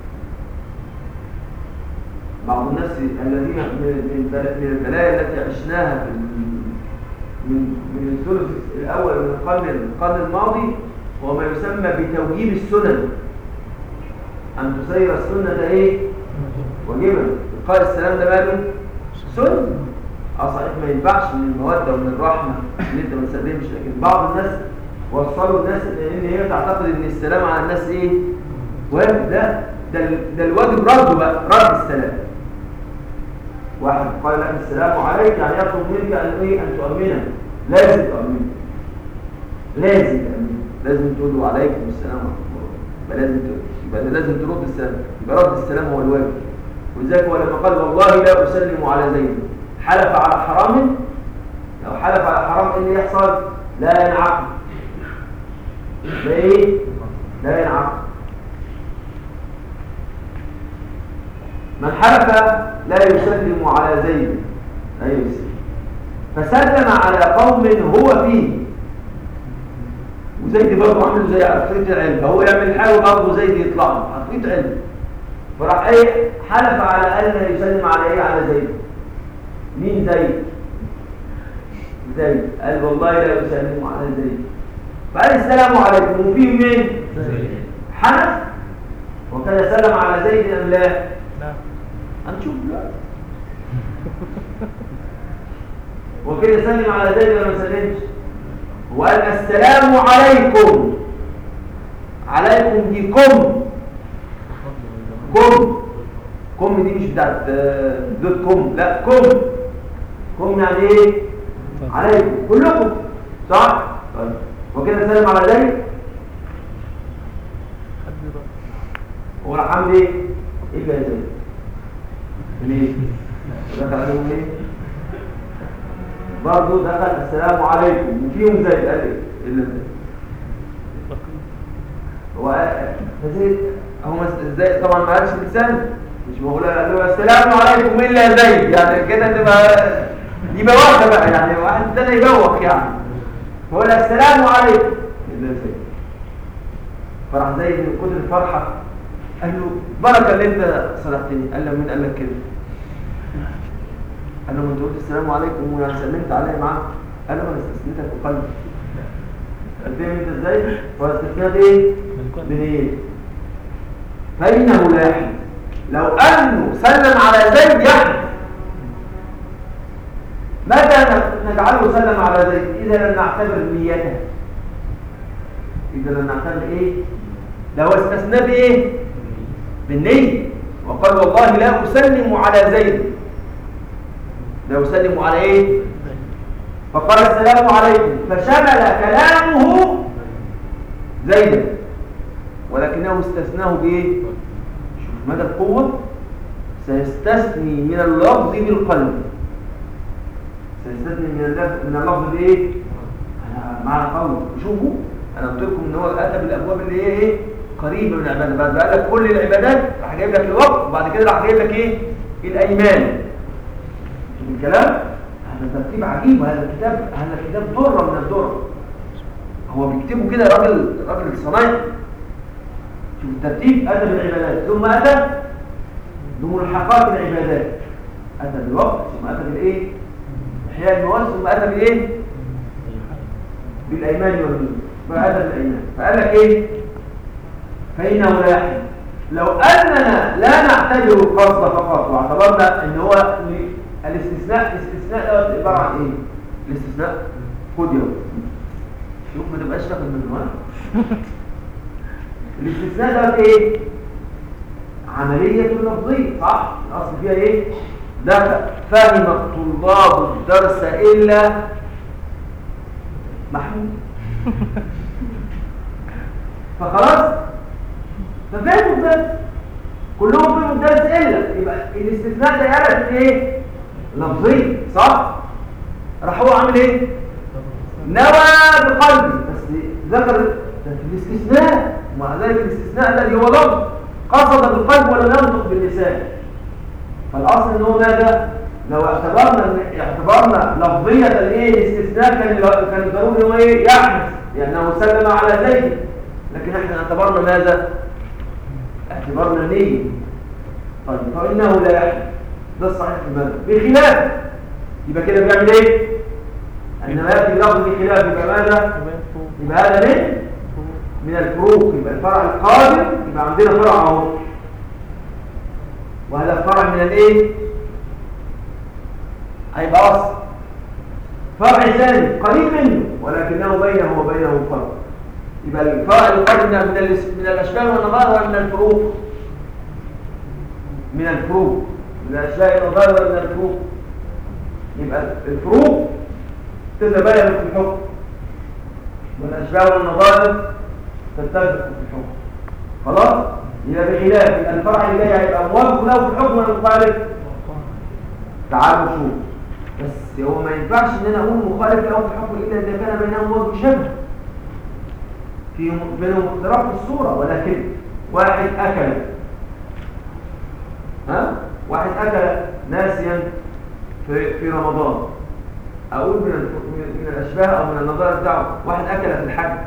بعض الناس الذين من من البلايا التي عشناها في من من الثلث الاول من القرن القرن الماضي هو ما يسمى بتوجيب السنن أن تسير السنة إيه؟ واجبا قال السلام ده ماله؟ سنة اه صحيح ما ينفعش من المودة ومن الرحمة ان انت ما تسلمش لكن بعض الناس وصلوا الناس ان هي تعتقد ان السلام على الناس ايه؟ واجب لا ده, ده الواجب رده بقى رد السلام واحد قال لك السلام عليك يعني يطلب منك ان ايه ان تؤمنه لازم تؤمنه لازم تؤمنه لازم تقول له عليكم السلام ورحمه الله يبقى لازم يبقى لازم ترد السلام يبقى رد السلام هو الواجب ولذلك هو لما قال والله لا اسلم على زيد حلف على حرام لو حلف على حرام ايه اللي يحصل لا ينعقد لا ايه لا ينعقد من حلف لا يسلم على زيد لا يسلم فسلم على قوم هو فيه وزيد برضه عامل زي عفريت العلم فهو يعمل حاجه برضه زيد يطلع له عفريت علم فراح ايه حلف على الا يسلم على ايه على زيد مين زيد زيد قال والله لا يسلم على زيد فقال السلام عليكم وفيه مين حنف وكان سلم على زيد ام لا لا هنشوف دلوقتي وكده سلم على زيد ولا ما سلمش وقال السلام عليكم عليكم دي كم كم كم دي مش بتاعت آه، دوت كوم لا كم كم يعني ايه عليكم كلكم صح طيب وكده سلم على زيد حد بقى هو راح عامل ايه الا يا زيد ليه دخل عليهم ليه برضه دخل السلام عليكم وفيهم زيد قال ايه الا زيد هو فزيد هو ازاي طبعا ما قالش لسان مش معقول قال له السلام عليكم الا زيد يعني كده تبقى دي بواخه بقى يعني واحد ابتدى يبوخ يعني فهو قال السلام عليكم الا زيد فراح زيد من كتر الفرحه قال له بركه اللي انت صلحتني قال له مين قال لك كده قال له ما انت قلت السلام عليكم وانا سلمت عليه معاه قال له انا استثنيتك بقلبي قلت له انت ازاي واستثناء بايه بنيه فانه لا يحدث لو انه سلم على زيد يحدث متى نجعله سلم على زيد اذا لم نعتبر نيته اذا لم نعتبر ايه لو استثنى بايه بالنيه وقال والله لا اسلم على زيد لا اسلم على ايه فقال السلام عليكم فشمل كلامه زيدا ولكنه استثناه بايه شوف مدى القوه سيستثني من اللفظ بالقلب سيستثني من اللفظ من اللفظ بايه انا معنى قول شوفوا انا قلت لكم ان هو اتى بالابواب اللي هي ايه قريبه من العباده بعد قال لك كل العبادات راح جايب لك الوقت وبعد كده راح جايب لك ايه الايمان شوف الكلام هذا ترتيب عجيب وهذا الكتاب هذا الكتاب ذره من الذره هو بيكتبه كده راجل راجل صنايعي شوف الترتيب اتى بالعبادات ثم اتى بملحقات العبادات اتى بالوقت ثم اتى بالايه احياء المواد ثم اتى بالايه بالايمان والدين فاتى بالايمان فقال لك ايه فانه لا يحل لو اننا لا نعتبر القصد فقط واعتبرنا ان هو الاستثناء الاستثناء ده عباره عن ايه الاستثناء خد يوم شوف ما تبقاش تاخد منه ها الاستثناء ده ايه عمليه لفظيه صح الاصل فيها ايه ده فهم الطلاب الدرس الا محمود فخلاص ففهموا الدرس كلهم فهموا الدرس الا يبقى الاستثناء ده يعرف ايه لفظي صح راح هو عامل ايه نوى بقلبي بس ذكر ده في الاستثناء ومع ذلك الاستثناء الذي هو لفظ قصد بالقلب ولم ينطق باللسان فالاصل ان هو ماذا لو اعتبرنا اعتبرنا لفظيه الايه الاستثناء كان كان الضروري هو ايه يحدث لانه سلم على زيد لكن احنا اعتبرنا ماذا اعتبرنا نيه طيب فانه لا يحدث ده الصحيح في المذهب بخلاف يبقى كده بيعمل ايه انما ياتي لفظ بخلاف يبقى ماذا يبقى هذا من من الفروق يبقى الفرع القادم يبقى عندنا فرع اهو وهذا الفرع من الايه هيبقى اصل فرع ثاني قريب منه ولكنه بينه وبينه فرق يبقى الفرع القادم من من الاشباه والنظائر ولا من الفروق من الفروق من الاشباه والنظائر ولا من الفروق يبقى الفروق تتبين في الحكم والاشباه والنظائر تتفق في الحكم خلاص يبقى بخلاف الفرع اللي جاي هيبقى موافق له في الحكم ولا مخالف تعالوا شوف بس هو ما ينفعش ان انا اقول مخالف له في الحكم الا اذا كان بينهم وجه شبه في بينهم اختلاف في الصوره ولكن واحد اكل ها واحد اكل ناسيا في في رمضان اقول من من الاشباه او من النظائر بتاعه واحد اكل في الحج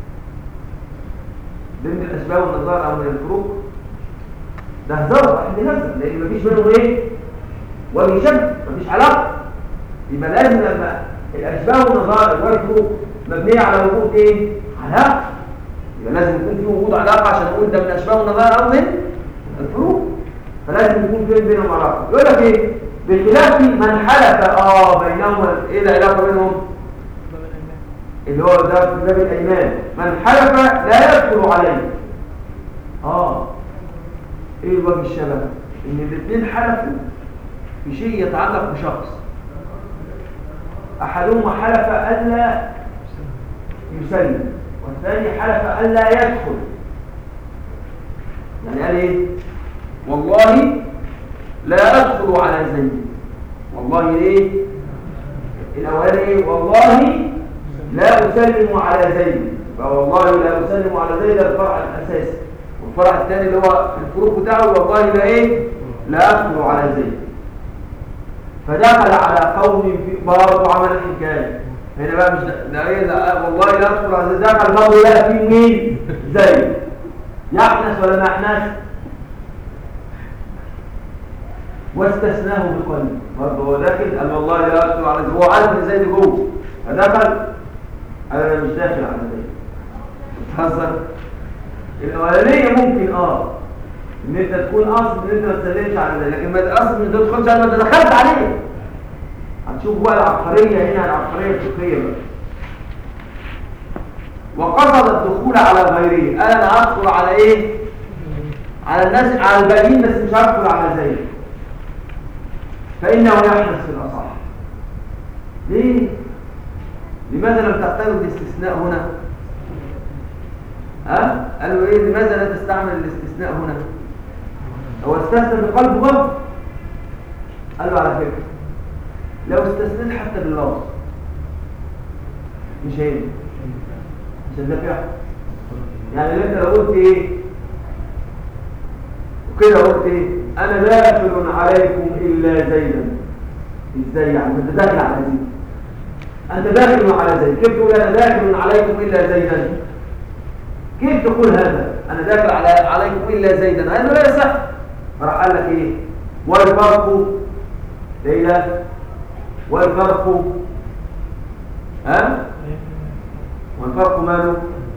ضمن الاسباب والنظائر او من الفروق ده هزار واحد بيهزر لان مفيش بينهم ايه وجه شبه مفيش علاقه يبقى لازم لما الاشباه والنظائر والفروق مبنيه على وجود ايه علاقه يبقى لازم يكون في وجود علاقه عشان نقول ده من الاشباه والنظائر او من الفروق فلازم يكون في بينهم علاقه يقول لك ايه بخلاف من حلف اه بينهم ايه العلاقه بينهم اللي هو ده في باب الايمان من حلف لا يدخل عليه اه ايه وجه الشبه ان الاثنين حلفوا في شيء يتعلق بشخص احدهما حلف الا يسلم والثاني حلف الا يدخل يعني قال ايه والله لا ادخل على زيد والله ايه الاولاني ايه والله لا أسلم على زيد فوالله لا أسلم على زيد الفرع الأساسي والفرع الثاني اللي هو الفروق بتاعه والله لا إيه لا أدخل على زيد فدخل على قوم في برضه عمل الحكاية هنا بقى مش ده ايه لا والله لا ادخل على زيد دخل برضه لا في مين زيد يحنس ولا ما يحنس واستثناه بقلبه برضه هو داخل قال والله لا ادخل على زيد هو عارف ان زيد جوه فدخل انا مش داخل على زيد تهزر الاولانيه ممكن اه ان انت تكون قصد ان انت ما تسلمش على زيد لكن ما تقصد ان انت تدخلش على ما انت دخلت عليه هتشوف بقى العبقريه هنا العبقريه الفقهيه بقى وقصد الدخول على غيره قال انا هدخل على ايه على الناس على الباقيين بس مش هدخل على زيد فانه يحدث في الاصح ليه لماذا لم تعتبر الاستثناء هنا ها قالوا ايه لماذا لا تستعمل الاستثناء هنا هو استثنى بقلبه برضه قال له على فكرة لو استثنيت حتى باللفظ مش هينفع مش هندفع يعني انت لو قلت ايه وكده قلت ايه انا داخل عليكم الا زيدا ازاي يعني انت داخل على زيد انت داخل على زيد كيف تقول انا داخل عليكم الا زيدا كيف تقول هذا انا داخل على عليكم الا زيدا هذا لا يصح راح قال لك ايه والفرق ليلى والفرق ها والفرق ماله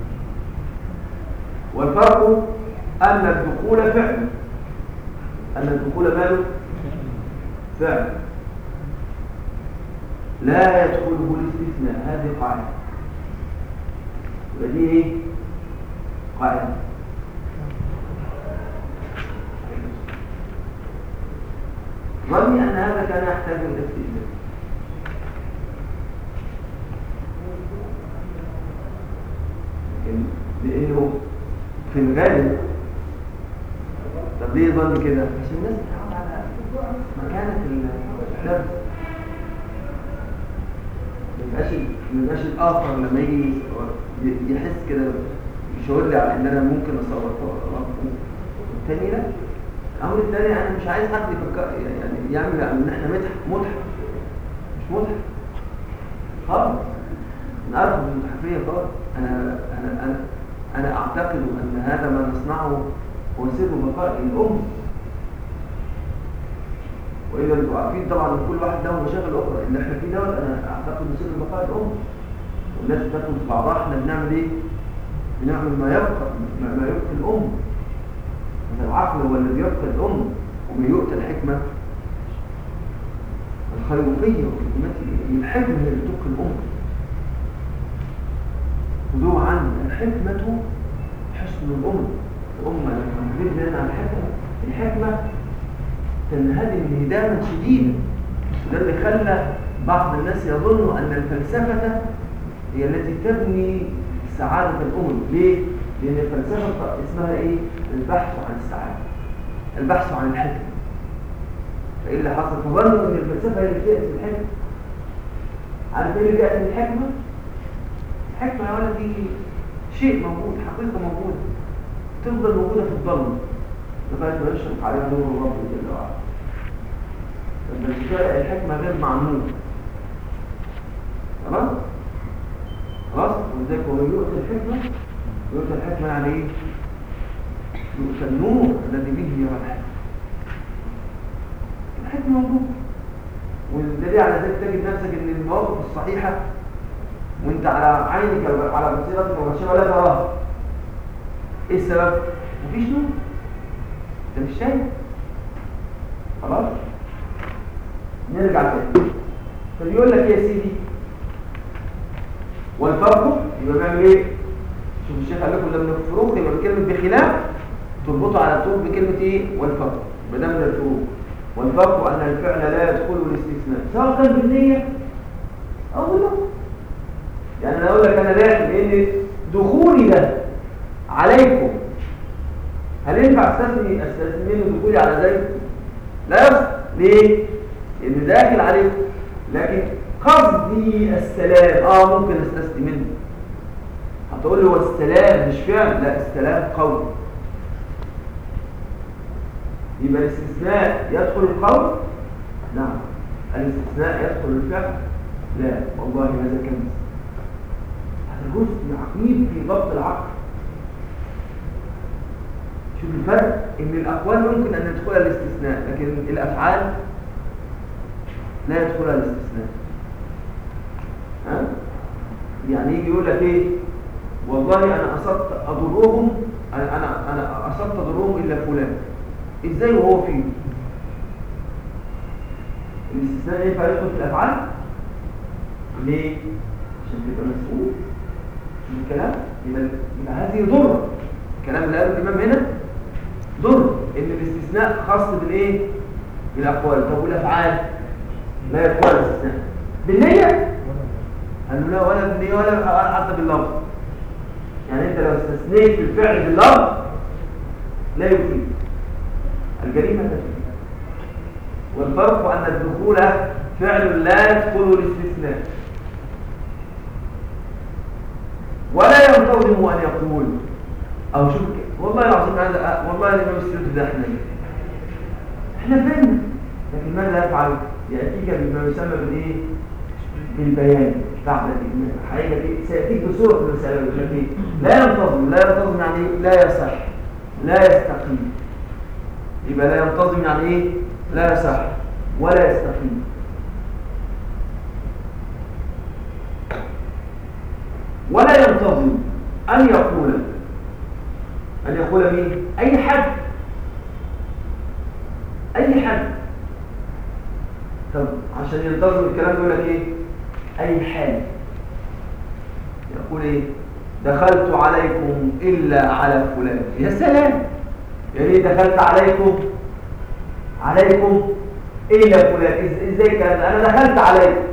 والفرق أن الدخول فعل أن الدخول ماله فعل لا يدخله الاستثناء هذه قاعدة ودي ايه قاعدة ظني أن هذا كان يحتاج إلى استثناء لأنه في الغالب طب ليه ظن كده؟ عشان الناس تتعود على مكانة الدرس ما يبقاش ما يبقاش الآخر لما يجي يحس كده يشاور لي على إن أنا ممكن أصور والتاني لا الأمر الثاني أنا مش عايز حد يفكر يعني يعمل إن إحنا مضحك مضحك مش مضحك خالص نعرف المتحفية خالص أنا أنا أنا أنا أعتقد أن هذا ما نصنعه هو سر بقاء الأم وإلا أنتم عارفين طبعا ان كل واحد له مشاغل أخرى اللي احنا فيه دوت أنا أعتقد أن سر بقاء الأم والناس بتاكل في بعضها احنا بنعمل إيه؟ بنعمل ما يبقى ما يبقى الأم العقل هو الذي يبقى الأم ومن يؤتى الحكمة الخيروفية وحكمته الحكمة هي اللي تبقى الأم خذوه عن الحكمة حسن الأم الأمة لما نريد لنا الحكمة الحكمة تنهدم انهداما شديدا وده اللي خلى بعض الناس يظنوا أن الفلسفة هي التي تبني سعادة الأمم ليه؟ لأن الفلسفة اسمها إيه؟ البحث عن السعادة البحث عن الحكمة فإيه اللي حصل؟ فظنوا أن الفلسفة هي اللي تأتي الحكمة عارف إيه اللي تأتي الحكمة؟ الحكمة يا ولد دي شيء موجود حقيقة موجودة تفضل موجودة في الظلم لغاية ما يشرق عليها نور الرب جل وعلا فالبشكاء الحكمة غير معمول تمام؟ خلاص؟ ولذلك هو يؤتي الحكمة يؤتي الحكمة يعني ايه؟ يؤتى النور الذي به يرى الحكمة الحكمة موجودة والدليل على ذلك تجد نفسك ان المواقف الصحيحة وانت على عينك على بصيرتك وبشرة لا تراها ايه السبب مفيش نور انت مش شايف خلاص نرجع تاني فبيقول لك ايه يا سيدي والفرق يبقى بيعمل ايه شوف الشيخ قال لكم لما الفروق يبقى بكلمه بخلاف تربطه على طول بكلمه ايه والفرق بدل من الفروق والفرق ان الفعل لا يدخل الاستثناء سواء كان بالنيه او باللفظ يعني انا اقول لك انا داخل ان دخولي ده عليكم هل ينفع استثني استثني منه دخولي على زيد لا يصح ليه لان داخل عليكم لكن قصدي السلام اه ممكن استثني منه هتقول لي هو السلام مش فعل لا السلام قول يبقى الاستثناء يدخل القول نعم الاستثناء يدخل الفعل لا والله هذا كنز جزء عقيم في ضبط العقل شوف الفرق ان الاقوال ممكن ان يدخلها الاستثناء لكن الافعال لا يدخلها الاستثناء ها يعني يجي يقول لك ايه والله انا اصبت اضرهم انا انا انا اصبت اضرهم الا فلان ازاي وهو فيه الاستثناء ينفع يدخل في الافعال ليه عشان تبقى مسؤول الكلام يبقى يبقى هذه ضر الكلام اللي قاله الامام هنا ضر ان الاستثناء خاص بالايه بالاقوال طب والافعال لا يقال الاستثناء بالنيه قال له لا ولا بالنيه ولا حتى باللفظ يعني انت لو استثنيت الفعل باللفظ لا يفيد الجريمه تفيد والفرق أن الدخول فعل لا يدخل الاستثناء ولا ينتظم أن يقول أو شوف والله العظيم هذا والله الإمام السيوطي ده احنا احنا فين لكن ماذا يفعل؟ يأتيك بما يسمى بالإيه؟ بالبيان بعد الحقيقة دي سيأتيك بصورة من المسألة لكن لا ينتظم لا ينتظم يعني لا يصح لا يستقيم يبقى لا ينتظم يعني ايه لا يصح ولا يستقيم ولا ينتظم أن يقول أن يقول مين أي حد أي حد طب عشان ينتظم الكلام يقول لك إيه أي حال يقول إيه دخلت عليكم إلا على فلان يا سلام يا ريت دخلت عليكم عليكم إلا فلان إزاي الكلام ده أنا دخلت عليكم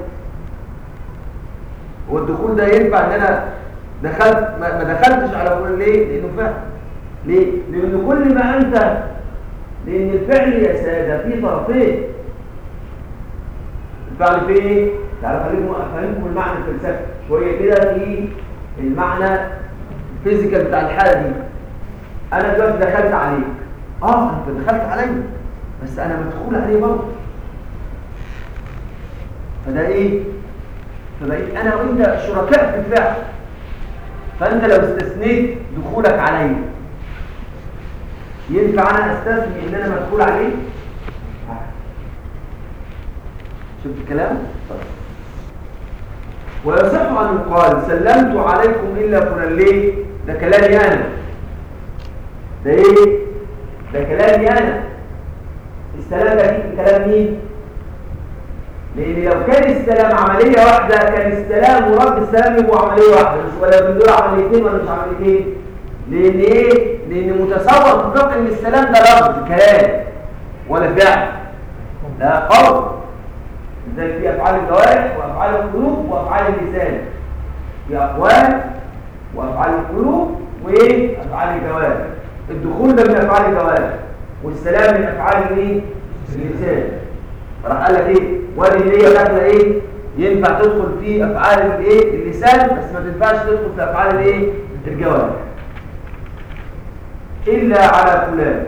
هو الدخول ده ينفع ان انا دخلت ما دخلتش على فلان ليه لانه فعل ليه لان كل ما انت لان الفعل يا ساده فيه طرفين الفعل فيه ايه تعالوا خليكم افهمكم المعنى الفلسفي شويه كده في المعنى الفيزيكال بتاع الحاله دي انا دلوقتي دخلت عليك اه انت دخلت عليا بس انا مدخول عليه برضه فده ايه فبقيت انا وانت شركاء في الفعل فانت لو استثنيت دخولك علي ينفع انا استثني ان انا مدخول عليه شفت الكلام طيب ويصح ان يقال سلمت عليكم الا فلان ليه ده كلامي انا ده ايه ده كلامي انا السلام ده كلام مين لان لو كان السلام عمليه واحده كان السلام ورد السلام يبقوا عمليه واحده مش ولا من دول عمليتين ولا مش عمليتين لان ايه لان متصور في فقه ان السلام ده لفظ كلام ولا فعل ده قول زي في افعال الجوارح وافعال القلوب وافعال اللسان في اقوال وافعال القلوب وايه افعال الجوارح الدخول ده من افعال الجوارح والسلام من افعال الايه اللسان راح قال لك ايه وادي اللي هي داخله ايه ينفع تدخل في افعال الايه اللسان بس ما تنفعش تدخل في افعال الايه الجوارح الا على فلان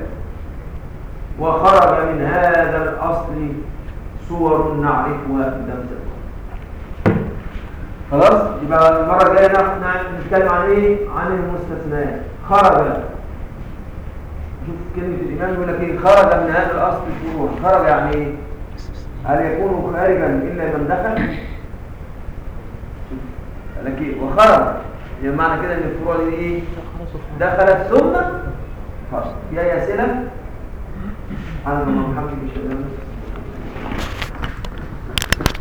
وخرج من هذا الاصل صور نعرفها دمسة خلاص يبقى المره الجايه نتكلم عن ايه عن المستثنيات خرج شوف كلمه الامام يقول لك ايه خرج من هذا الاصل صور خرج يعني ايه هل يكون خارجا إلا من دخل لكن وخرج يعني معنى كده ان الفروع دي ايه دخلت ثم خرج في اي اسئله سبحان الله محمد